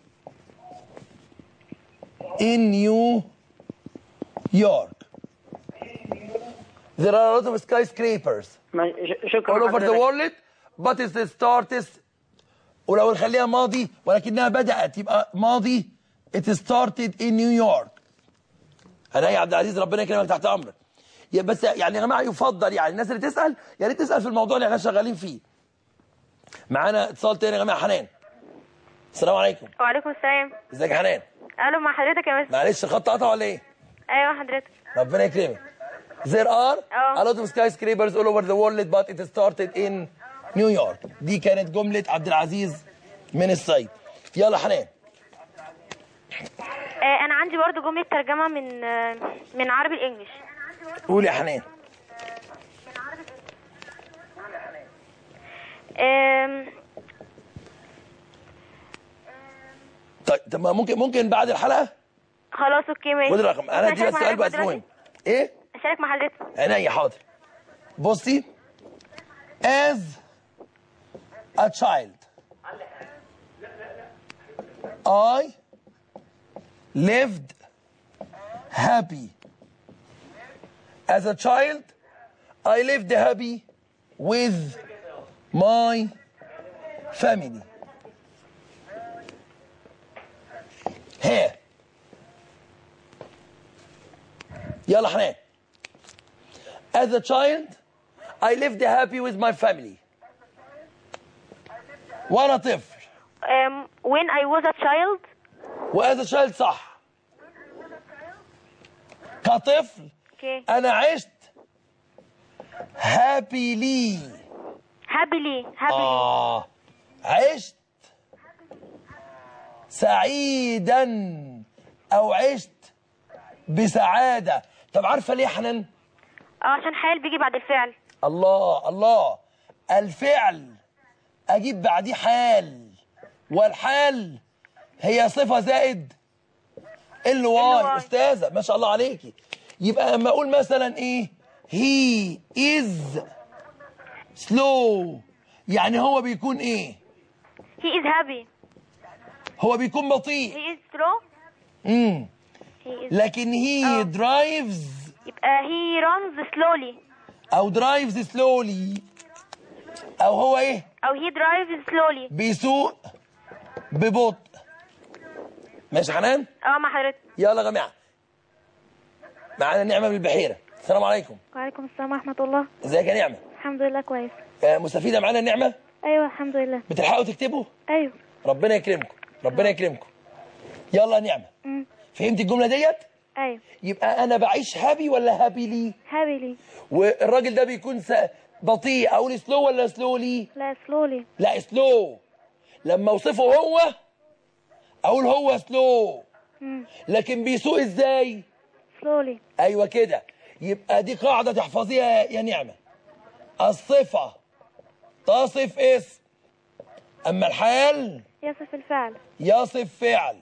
in New York. There are a lot of skyscrapers ما- ش- شكرا all over the حضرتك. world but it starts ولو نخليها ماضي ولكنها بدأت يبقى ماضي it started in New York انا يا عبد العزيز ربنا يكرمك تحت امرك يا بس يعني يا جماعه يفضل يعني الناس اللي تسال يا ريت تسال في الموضوع اللي احنا شغالين فيه معانا اتصال تاني يا جماعه حنان السلام عليكم وعليكم السلام ازيك يا حنان الو مع حضرتك يا مستر معلش الخط قطع ولا ايه ايوه حضرتك ربنا يكرمك There are اه. a lot of skyscrapers all over the world but it started in New York دي كانت جملة عبد العزيز من الصعيد يلا حنان آه انا عندي برضو جمله ترجمه من آه من عربي الانجليش قول يا حنان آم، طيب طب ما ممكن ممكن بعد الحلقة خلاص اوكي ماشي خد الرقم انا ممكن دي أشارك بس مع سؤال حضرتك بس مهم دلوقتي؟ ايه اشارك مع حضرتك عينيا حاضر بصي as a child I lived happy as a child I lived happy with my family ها يلا حنان As a child, I lived happy with my family. وأنا طفل um, when I was a child وأز a child صح. كطفل okay أنا عشت happily. happily happily آه عشت سعيدا أو عشت بسعادة. طب عارفة ليه يا حنان؟ اه عشان حال بيجي بعد الفعل الله الله الفعل اجيب بعديه حال والحال هي صفه زائد ال واي واي. استاذه ما شاء الله عليكي يبقى اما اقول مثلا ايه هي از سلو يعني هو بيكون ايه he is happy هو بيكون بطيء he is slow امم he is لكن هي آه. درايفز يبقى he runs slowly او درايفز سلولي او هو ايه او he drives slowly بيسوق ببطء ماشي يا حنان اه مع حضرتك يلا يا جماعه معانا نعمه من البحيره السلام عليكم وعليكم السلام ورحمة الله ازيك يا نعمه الحمد لله كويس آه، مستفيده معانا النعمه أيوة الحمد لله بتلحقوا تكتبوا أيوة ربنا يكرمكم ربنا يكرمكم يلا يا نعمه مم. فهمت الجمله ديت أيوة يبقى انا بعيش هابي ولا هابي لي هابيلي والراجل ده بيكون س... بطيء اقول سلو ولا سلولي لا سلولي لا سلو لما اوصفه هو اقول هو سلو لكن بيسوق ازاي سلولي ايوه كده يبقى دي قاعده تحفظيها يا نعمه الصفه تصف اسم اما الحال يصف الفعل يصف فعل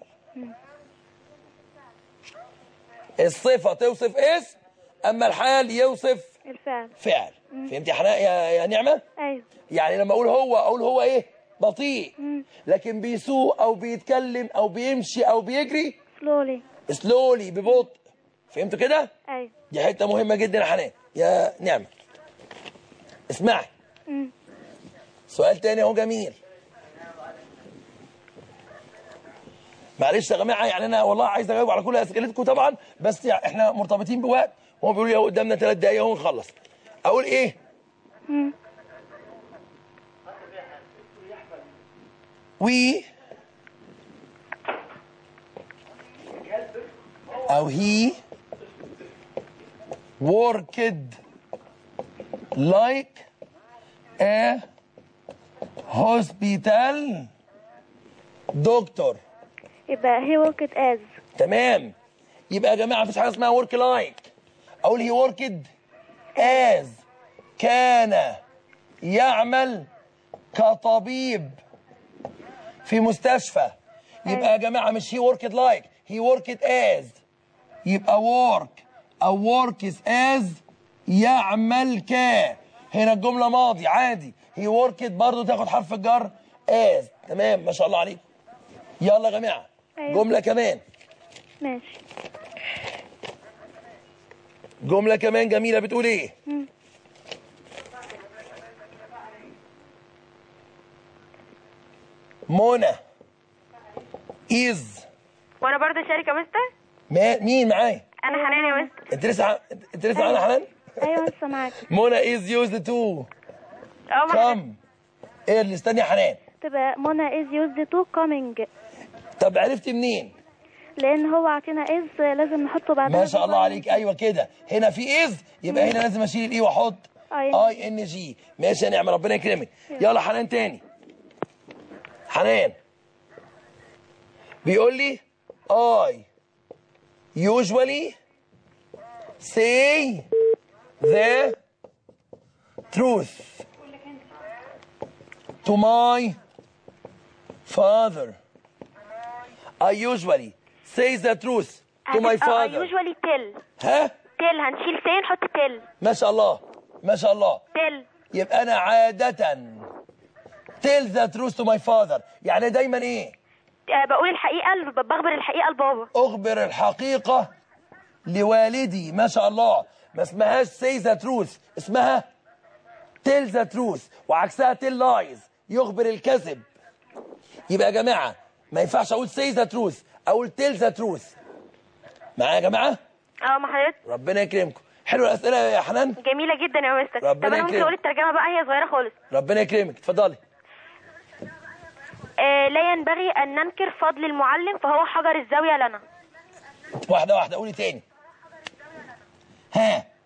الصفه توصف اسم اما الحال يوصف الفعل فعل فهمت يا حناء يا, يا نعمه أيوة يعني لما اقول هو اقول هو ايه بطيء لكن بيسوق او بيتكلم او بيمشي او بيجري سلولي سلولي ببطء فهمتوا كده أيوة دي حته مهمه جدا يا حنان يا نعمه اسمعي مم. سؤال تاني اهو جميل معلش يا جماعه يعني انا والله عايز اجاوب على كل اسئلتكم طبعا بس يعني احنا مرتبطين بوقت وهو بيقولوا لي اهو قدامنا ثلاث دقايق اهو نخلص اقول ايه مم. we أو he worked like a hospital doctor يبقى he worked as تمام يبقى يا جماعة مفيش حاجة اسمها work like أقول he worked as كان يعمل كطبيب في مستشفى يبقى يا جماعة مش he worked like he worked as يبقى work أو works as يعمل ك هنا الجملة ماضي عادي he worked برضو تاخد حرف الجر as تمام ما شاء الله عليكم يلا يا جماعة أيوة. جملة كمان ماشي جملة كمان جميلة بتقول ايه مم. منى is وانا برضه اشارك يا مستر ما مين معايا انا حنان يا مستر انت لسه ع- انت لسه معانا حنان أيوة لسه معاك منى is used to اه مع حضرتك. come ايه اللي استني يا حنان تبقى منى is used to coming طب عرفت منين لان هو عطينا is لازم نحطه بعدها ما شاء الله عليك ايوه كده هنا في از يبقى هنا لازم اشيل الاي واحط أي. اي ان جي ماشي يا نعمه ربنا يكرمك يلا حنان تاني حنان بيقول لي I usually say the truth to my father I usually say the truth to my هتبقى father usually tell ها tell هنشيل say نحط tell ما شاء الله ما شاء الله tell يبقى انا عادة tell the truth to my father يعني دايما ايه آه، بقول الحقيقة ل- بخبر الحقيقة لبابا اخبر الحقيقة لوالدي ما شاء الله ما اسمهاش say the truth اسمها tell the truth وعكسها tell lies يخبر الكذب يبقى يا جماعة ما ينفعش اقول say the truth اقول tell the truth معايا يا جماعة اه ما حضرتك ربنا يكرمكم حلو الاسئلة يا حنان جميلة جدا يا مستر طب ربنا انا ممكن يكرمك. اقول الترجمة بقى هي صغيرة خالص ربنا يكرمك اتفضلي آه لا ينبغي ان ننكر فضل المعلم فهو حجر الزاوية لنا واحدة واحدة قولي تاني ها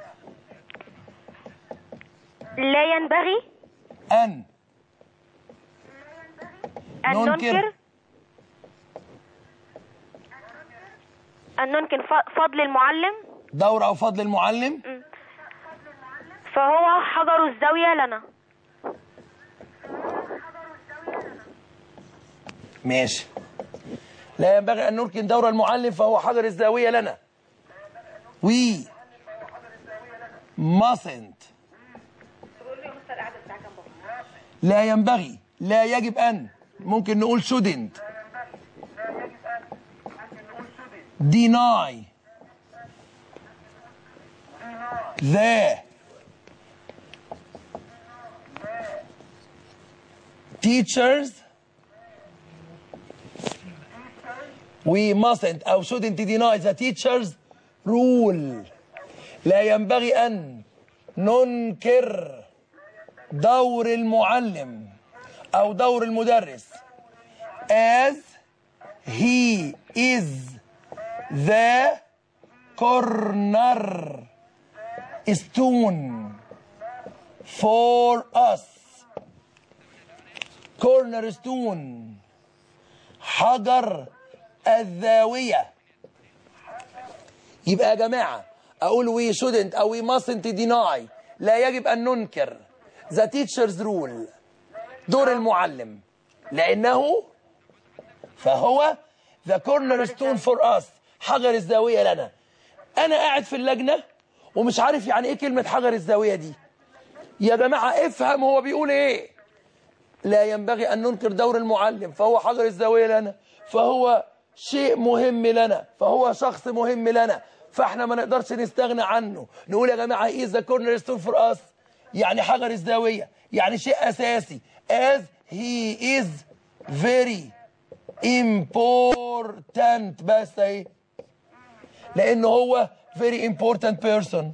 لا ينبغي أن ان ننكر. ننكر ان ننكر ف- فضل المعلم دور أو فضل المعلم فهو حجر الزاوية لنا ماشي لا ينبغي أن نركن دور المعلم فهو حجر الزاوية لنا we mustn't لا ينبغي لا يجب أن ممكن نقول shouldn't deny the teachers we mustn't أو shouldn't deny the teachers rule لا ينبغي أن ننكر دور المعلم أو دور المدرس as he is the corner stone for us corner stone حجر الزاوية يبقى يا جماعة أقول we shouldn't أو we mustn't deny لا يجب أن ننكر the teacher's rule دور المعلم لأنه فهو the cornerstone for us حجر الزاوية لنا أنا قاعد في اللجنة ومش عارف يعني إيه كلمة حجر الزاوية دي يا جماعة افهم هو بيقول إيه لا ينبغي أن ننكر دور المعلم فهو حجر الزاوية لنا فهو شيء مهم لنا فهو شخص مهم لنا فاحنا ما نقدرش نستغنى عنه نقول يا جماعة is the cornerstone for us يعني حجر الزاوية يعني شيء أساسي as he is very important بس اهي لأنه هو very important person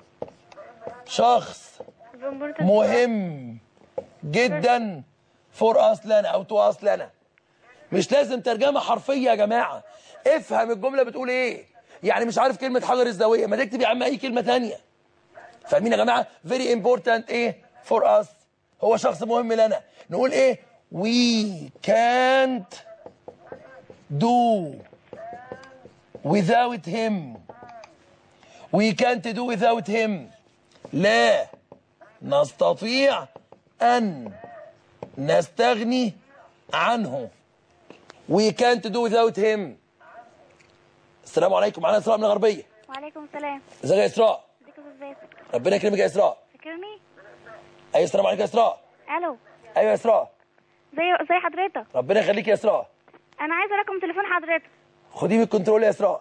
شخص مهم جدا فور اس لنا او تو اس لنا مش لازم ترجمه حرفيه يا جماعه افهم الجمله بتقول ايه يعني مش عارف كلمه حجر الزاويه ما تكتب يا عم اي كلمه تانية فاهمين يا جماعه فيري امبورتنت ايه فور اس هو شخص مهم لنا نقول ايه we can't do without him we can't do without him لا نستطيع أن نستغني عنه we can't do without him السلام عليكم معنا إسراء من الغربية وعليكم السلام ازيك يا إسراء ازيك يا استاذ ربنا يكرمك يا إسراء فاكرني أيوة السلام عليكم يا إسراء الو أيوة يا إسراء زي زي حضرتك ربنا يخليك يا إسراء انا عايزه رقم تليفون حضرتك خديه من الكنترول يا إسراء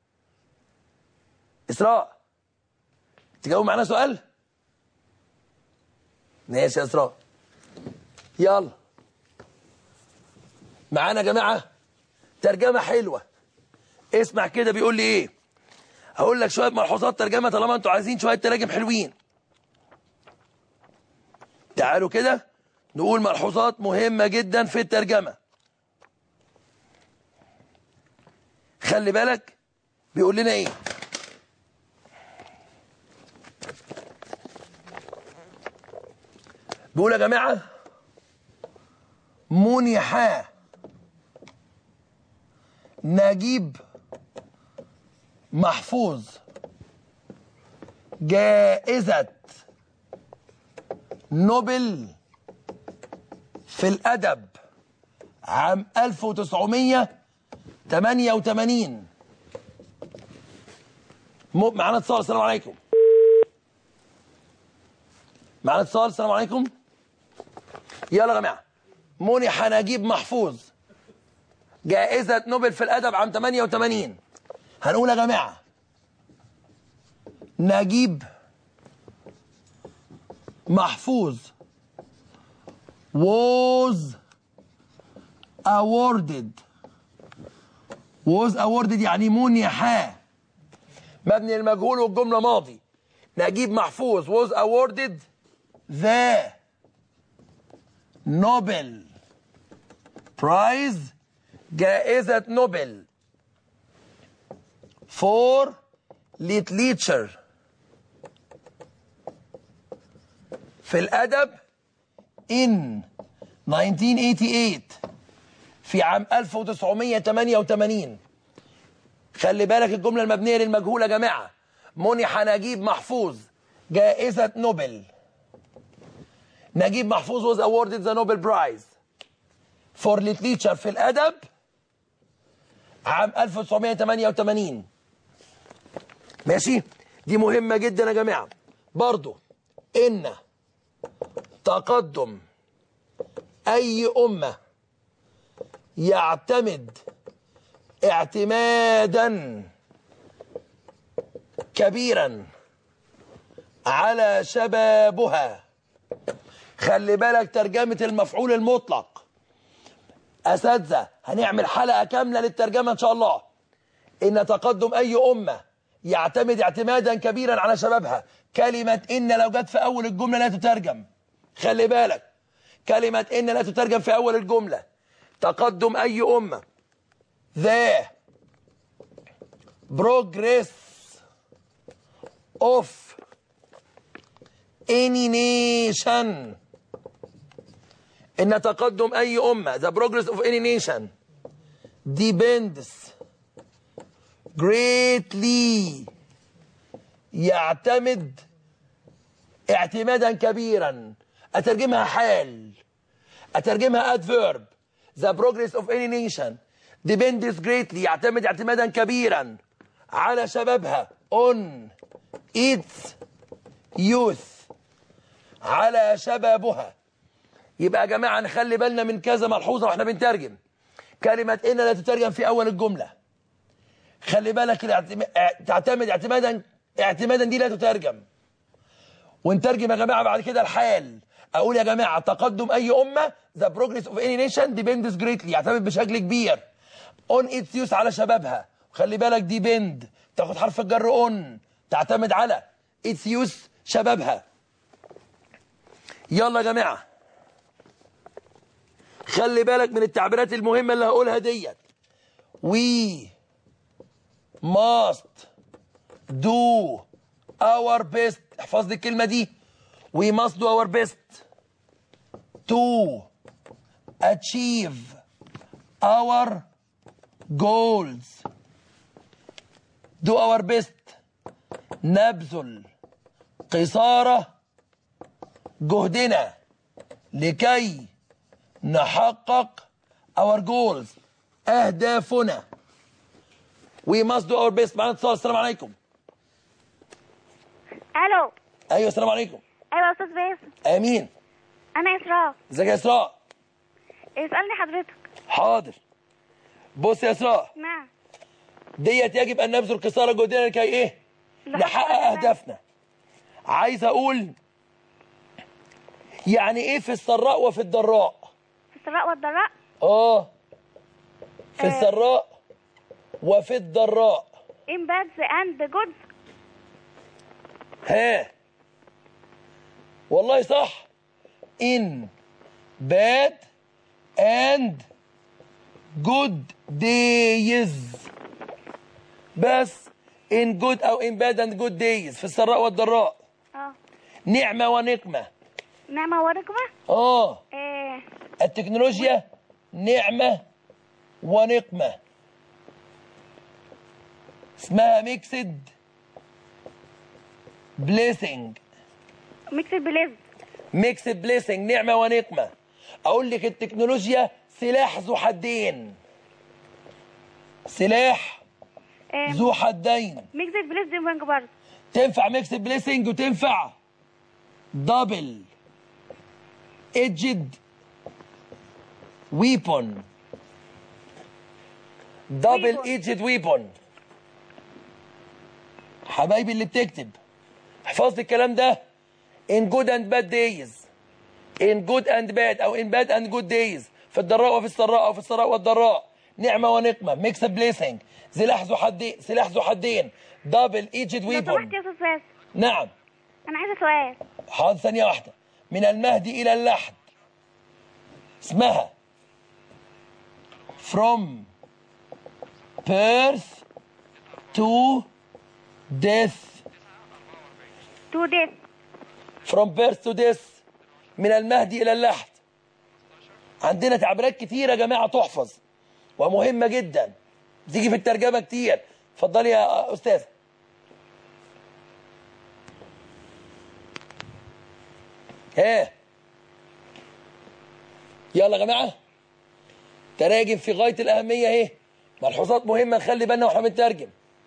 إسراء تجاوب معانا سؤال ماشي يا إسراء يلا معانا يا جماعة ترجمة حلوة اسمع كده بيقول لي ايه هقول لك شوية ملحوظات ترجمة طالما انتوا عايزين شوية تراجم حلوين تعالوا كده نقول ملحوظات مهمة جدا في الترجمة خلي بالك بيقول لنا ايه بيقول يا جماعة منح نجيب محفوظ جائزة نوبل في الأدب عام 1988 م- معانا اتصال السلام عليكم معانا اتصال السلام عليكم يلا يا جماعة منح نجيب محفوظ جائزة نوبل في الأدب عام 88 هنقول يا جماعة نجيب محفوظ was awarded was awarded يعني منح مبني المجهول والجملة ماضي نجيب محفوظ was awarded the نوبل برايز جائزة نوبل for literature في الأدب in 1988 في عام 1988 خلي بالك الجملة المبنية للمجهول يا جماعة منح نجيب محفوظ جائزة نوبل نجيب محفوظ was awarded the Nobel Prize for literature في الأدب عام 1988 ماشي دي مهمة جدا يا جماعة برضو إن تقدم أي أمة يعتمد اعتمادا كبيرا على شبابها خلي بالك ترجمة المفعول المطلق أساتذة هنعمل حلقة كاملة للترجمة إن شاء الله إن تقدم أي أمة يعتمد اعتمادا كبيرا على شبابها كلمة إن لو جت في أول الجملة لا تترجم خلي بالك كلمة إن لا تترجم في أول الجملة تقدم أي أمة the progress of any nation إن تقدم أي أمة the progress of any nation depends greatly يعتمد اعتمادا كبيرا أترجمها حال أترجمها adverb the progress of any nation depends greatly يعتمد اعتمادا كبيرا على شبابها on its youth على شبابها يبقى يا جماعة نخلي بالنا من كذا ملحوظة واحنا بنترجم كلمة إن لا تترجم في أول الجملة خلي بالك الاعتم- اه- تعتمد اعتمادا اعتمادا دي لا تترجم ونترجم يا جماعة بعد كده الحال أقول يا جماعة تقدم أي أمة the progress of any nation depends greatly يعتمد بشكل كبير on its use على شبابها خلي بالك depend تاخد حرف الجر on تعتمد على its use شبابها يلا يا جماعة خلي بالك من التعبيرات المهمة اللي هقولها ديت we must do our best احفظ لي الكلمة دي we must do our best to achieve our goals do our best نبذل قصارى جهدنا لكي نحقق our goals أهدافنا we must do our best معنا اتصال السلام عليكم الو ايوه السلام عليكم ايوه يا استاذ باسم امين انا اسراء ازيك يا اسراء اسالني حضرتك حاضر بص يا اسراء نعم ديت يجب ان نبذل قصارى جهدنا لكي ايه نحقق اهدافنا عايز اقول يعني ايه في السراء وفي الضراء في السراء والضراء اه في السراء وفي الضراء in bad and good ها والله صح in bad and good days بس in good او in bad and good days في السراء والضراء اه نعمة ونقمة نعمة ورقمة اه آه. التكنولوجيا نعمة ونقمة اسمها ميكسد بليسنج ميكس بليز ميكسد بليسنج نعمة ونقمة اقول لك التكنولوجيا سلاح ذو حدين سلاح آه. ذو حدين ميكس بليز دي بنك برضه تنفع ميكس بليسنج وتنفع دبل ايدجد ويبون دبل Weapon. ايدجد ويبون حبايبي اللي بتكتب احفظ لي الكلام ده in good and bad days in good and bad او in bad and good days في الضراء وفي السراء او في السراء والضراء نعمة ونقمة ميكس بليسنج سلاح ذو حدين سلاح ذو حدين دبل ايدجد لو ويبون سمحت يا استاذ فاس نعم انا عايزة سؤال حاضر ثانية واحدة من المهد إلى اللحد اسمها from birth to death تو ديت from birth to death من المهد إلى اللحد عندنا تعبيرات كتير يا جماعة تحفظ ومهمة جدا بتيجي في الترجمة كتير اتفضلي يا أستاذ ها يلا يا جماعة تراجم في غاية الأهمية اهي ملحوظات مهمة نخلي بالنا واحنا بنترجم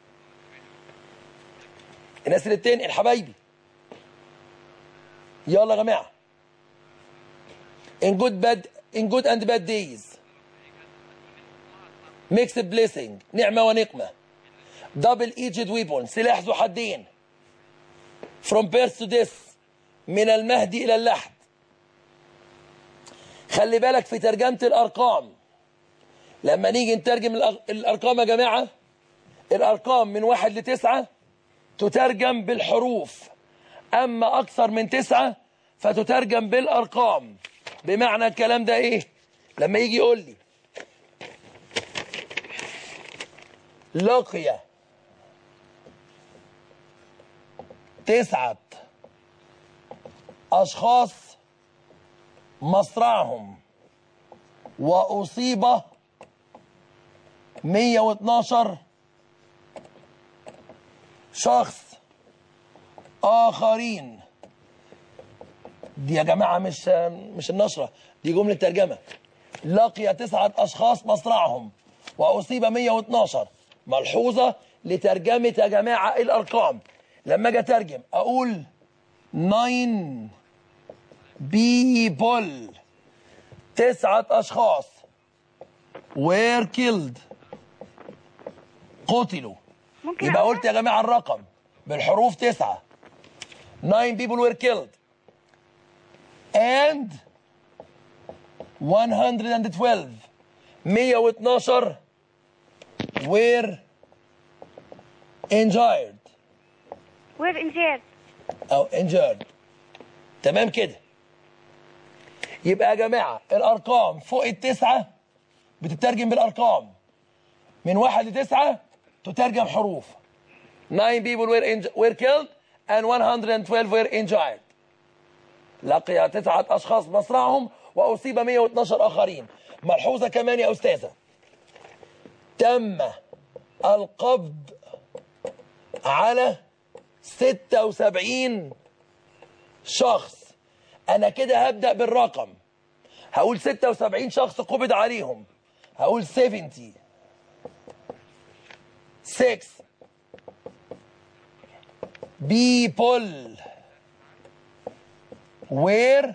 الناس اللي بتنقل حبايبي يلا يا جماعة in good bad in good and bad days mixed blessing نعمة ونقمة double edged weapon سلاح ذو حدين from birth to death من المهد إلى اللحد خلي بالك في ترجمة الأرقام لما نيجي نترجم الأر- الأرقام يا جماعة الأرقام من واحد لتسعة تترجم بالحروف أما أكثر من تسعة فتترجم بالأرقام بمعنى الكلام ده إيه لما يجي يقول لي لقي تسعة أشخاص مصرعهم وأصيب 112 شخص آخرين دي يا جماعة مش مش النشرة دي جملة ترجمة لقي تسعة أشخاص مصرعهم وأصيب 112 ملحوظة لترجمة يا جماعة الأرقام لما أجي أترجم أقول 9 people تسعة أشخاص were killed قتلوا ممكن يبقى أقولها؟ قلت يا جماعة الرقم بالحروف تسعة 9 people were killed and 112 112 were injured وير انجير او injured تمام كده يبقى يا جماعة الأرقام فوق التسعة بتترجم بالأرقام من واحد لتسعة تترجم حروف 9 people were, inj- were killed and 112 were injured لقي تسعة أشخاص مصرعهم وأصيب 112 آخرين ملحوظة كمان يا أستاذة تم القبض على 76 شخص أنا كده هبدأ بالرقم هقول 76 شخص قبض عليهم هقول 70 6 people were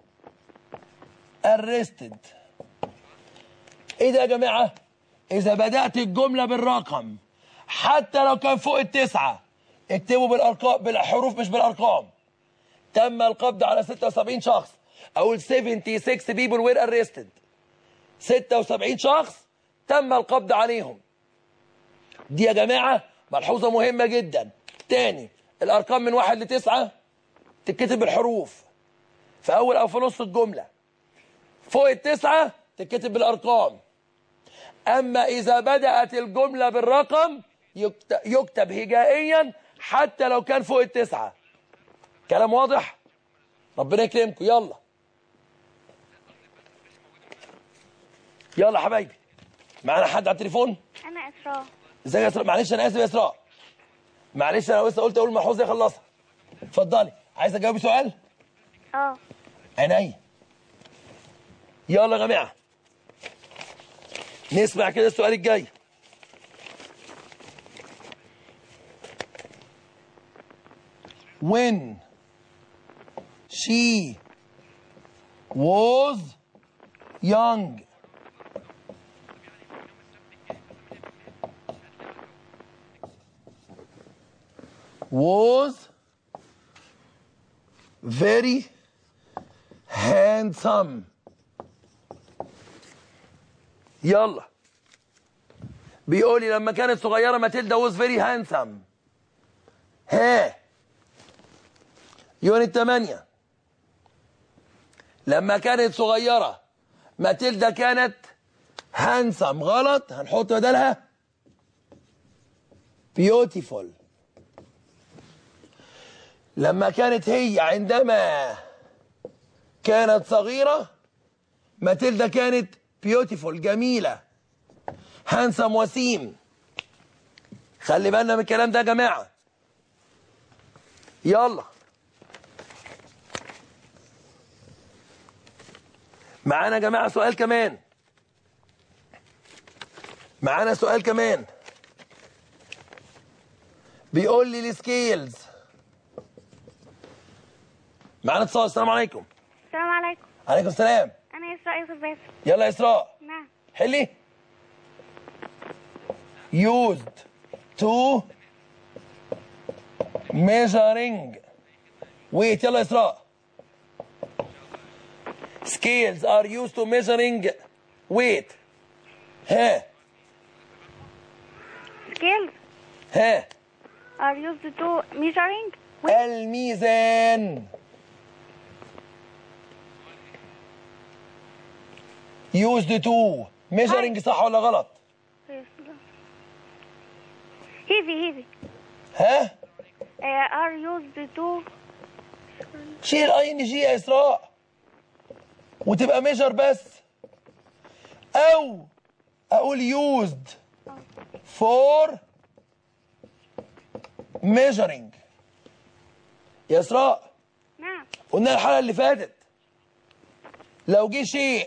arrested ايه ده يا جماعة اذا بدأت الجملة بالرقم حتى لو كان فوق التسعة اكتبوا بالارقام بالحروف مش بالارقام تم القبض على 76 شخص اقول 76 people were arrested 76 شخص تم القبض عليهم دي يا جماعة ملحوظة مهمة جدا تاني الارقام من واحد لتسعة تتكتب بالحروف في اول او في نص الجملة فوق التسعة تتكتب بالأرقام أما إذا بدأت الجملة بالرقم يكت- يكتب هجائيا حتى لو كان فوق التسعة كلام واضح ربنا يكرمكم يلا يلا يا حبايبي معانا حد على التليفون انا اسراء ازيك يا اسراء معلش انا اسف يا اسراء معلش انا لسه قلت اقول محفوظ يخلصها اتفضلي عايزه تجاوبي سؤال اه عينيا يلا يا جماعه نسمع كده السؤال الجاي when she was young was very handsome يلا بيقول لي لما كانت صغيرة ماتيلدا was very handsome ها يونت 8 لما كانت صغيرة ماتيلدا كانت هانسم غلط هنحط بدلها beautiful لما كانت هي عندما كانت صغيرة ماتيلدا كانت بيوتيفول جميلة هانسم وسيم خلي بالنا من الكلام ده يا جماعة يلا معانا يا جماعة سؤال كمان معانا سؤال كمان بيقول لي السكيلز معانا اتصال السلام عليكم السلام عليكم عليكم السلام انا اسراء يوسف باسم يلا يا اسراء نعم حلي used to measuring wait يلا يا اسراء scales are used to measuring weight ها scales ها are used to measuring الميزان used to measuring صح ولا غلط heavy heavy ها uh, are used to شيل اي ان جي يا اسراء وتبقى ميجر بس او اقول used for measuring يا اسراء نعم قلنا الحلقه اللي فاتت لو جه شيء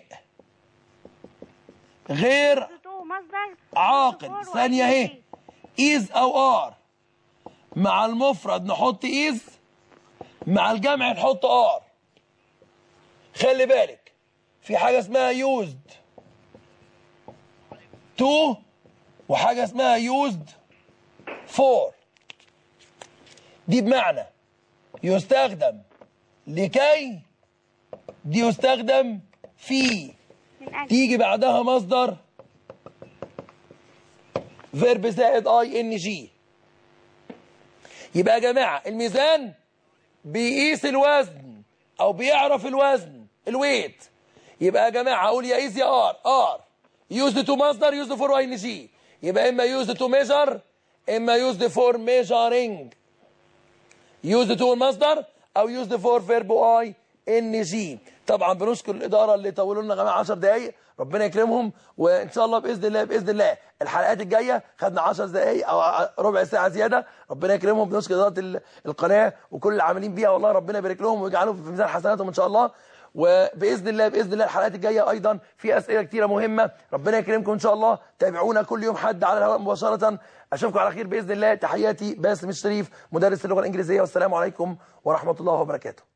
غير to مصدر عاقل for ثانية اهي وING. is او ار مع المفرد نحط is مع الجمع نحط ار خلي بالك في حاجة اسمها used to وحاجة اسمها used for دي بمعنى يستخدم لكي دي يستخدم في من أجل تيجي بعدها مصدر فيرب زائد اي ان جي يبقى يا جماعه الميزان بيقيس الوزن او بيعرف الوزن الويت يبقى يا جماعه اقول يا ايز يا ار ار يوزد تو مصدر يوزد فور اي ان جي يبقى اما يوزد تو ميجر اما يوزد فور ميجرنج يوزد تو المصدر او يوزد فور فيرب اي ان جي طبعا بنشكر الاداره اللي طولوا لنا يا جماعه 10 دقائق ربنا يكرمهم وان شاء الله باذن الله باذن الله الحلقات الجايه خدنا 10 دقائق او ربع ساعه زياده ربنا يكرمهم بنشكر اداره ال- القناه وكل العاملين بيها والله ربنا يبارك لهم ويجعلهم في ميزان حسناتهم ان شاء الله وباذن الله باذن الله الحلقات الجايه ايضا في اسئله كتيره مهمه ربنا يكرمكم ان شاء الله تابعونا كل يوم حد على الهواء مباشره اشوفكم على خير باذن الله تحياتي باسم الشريف مدرس اللغه الانجليزيه والسلام عليكم ورحمه الله وبركاته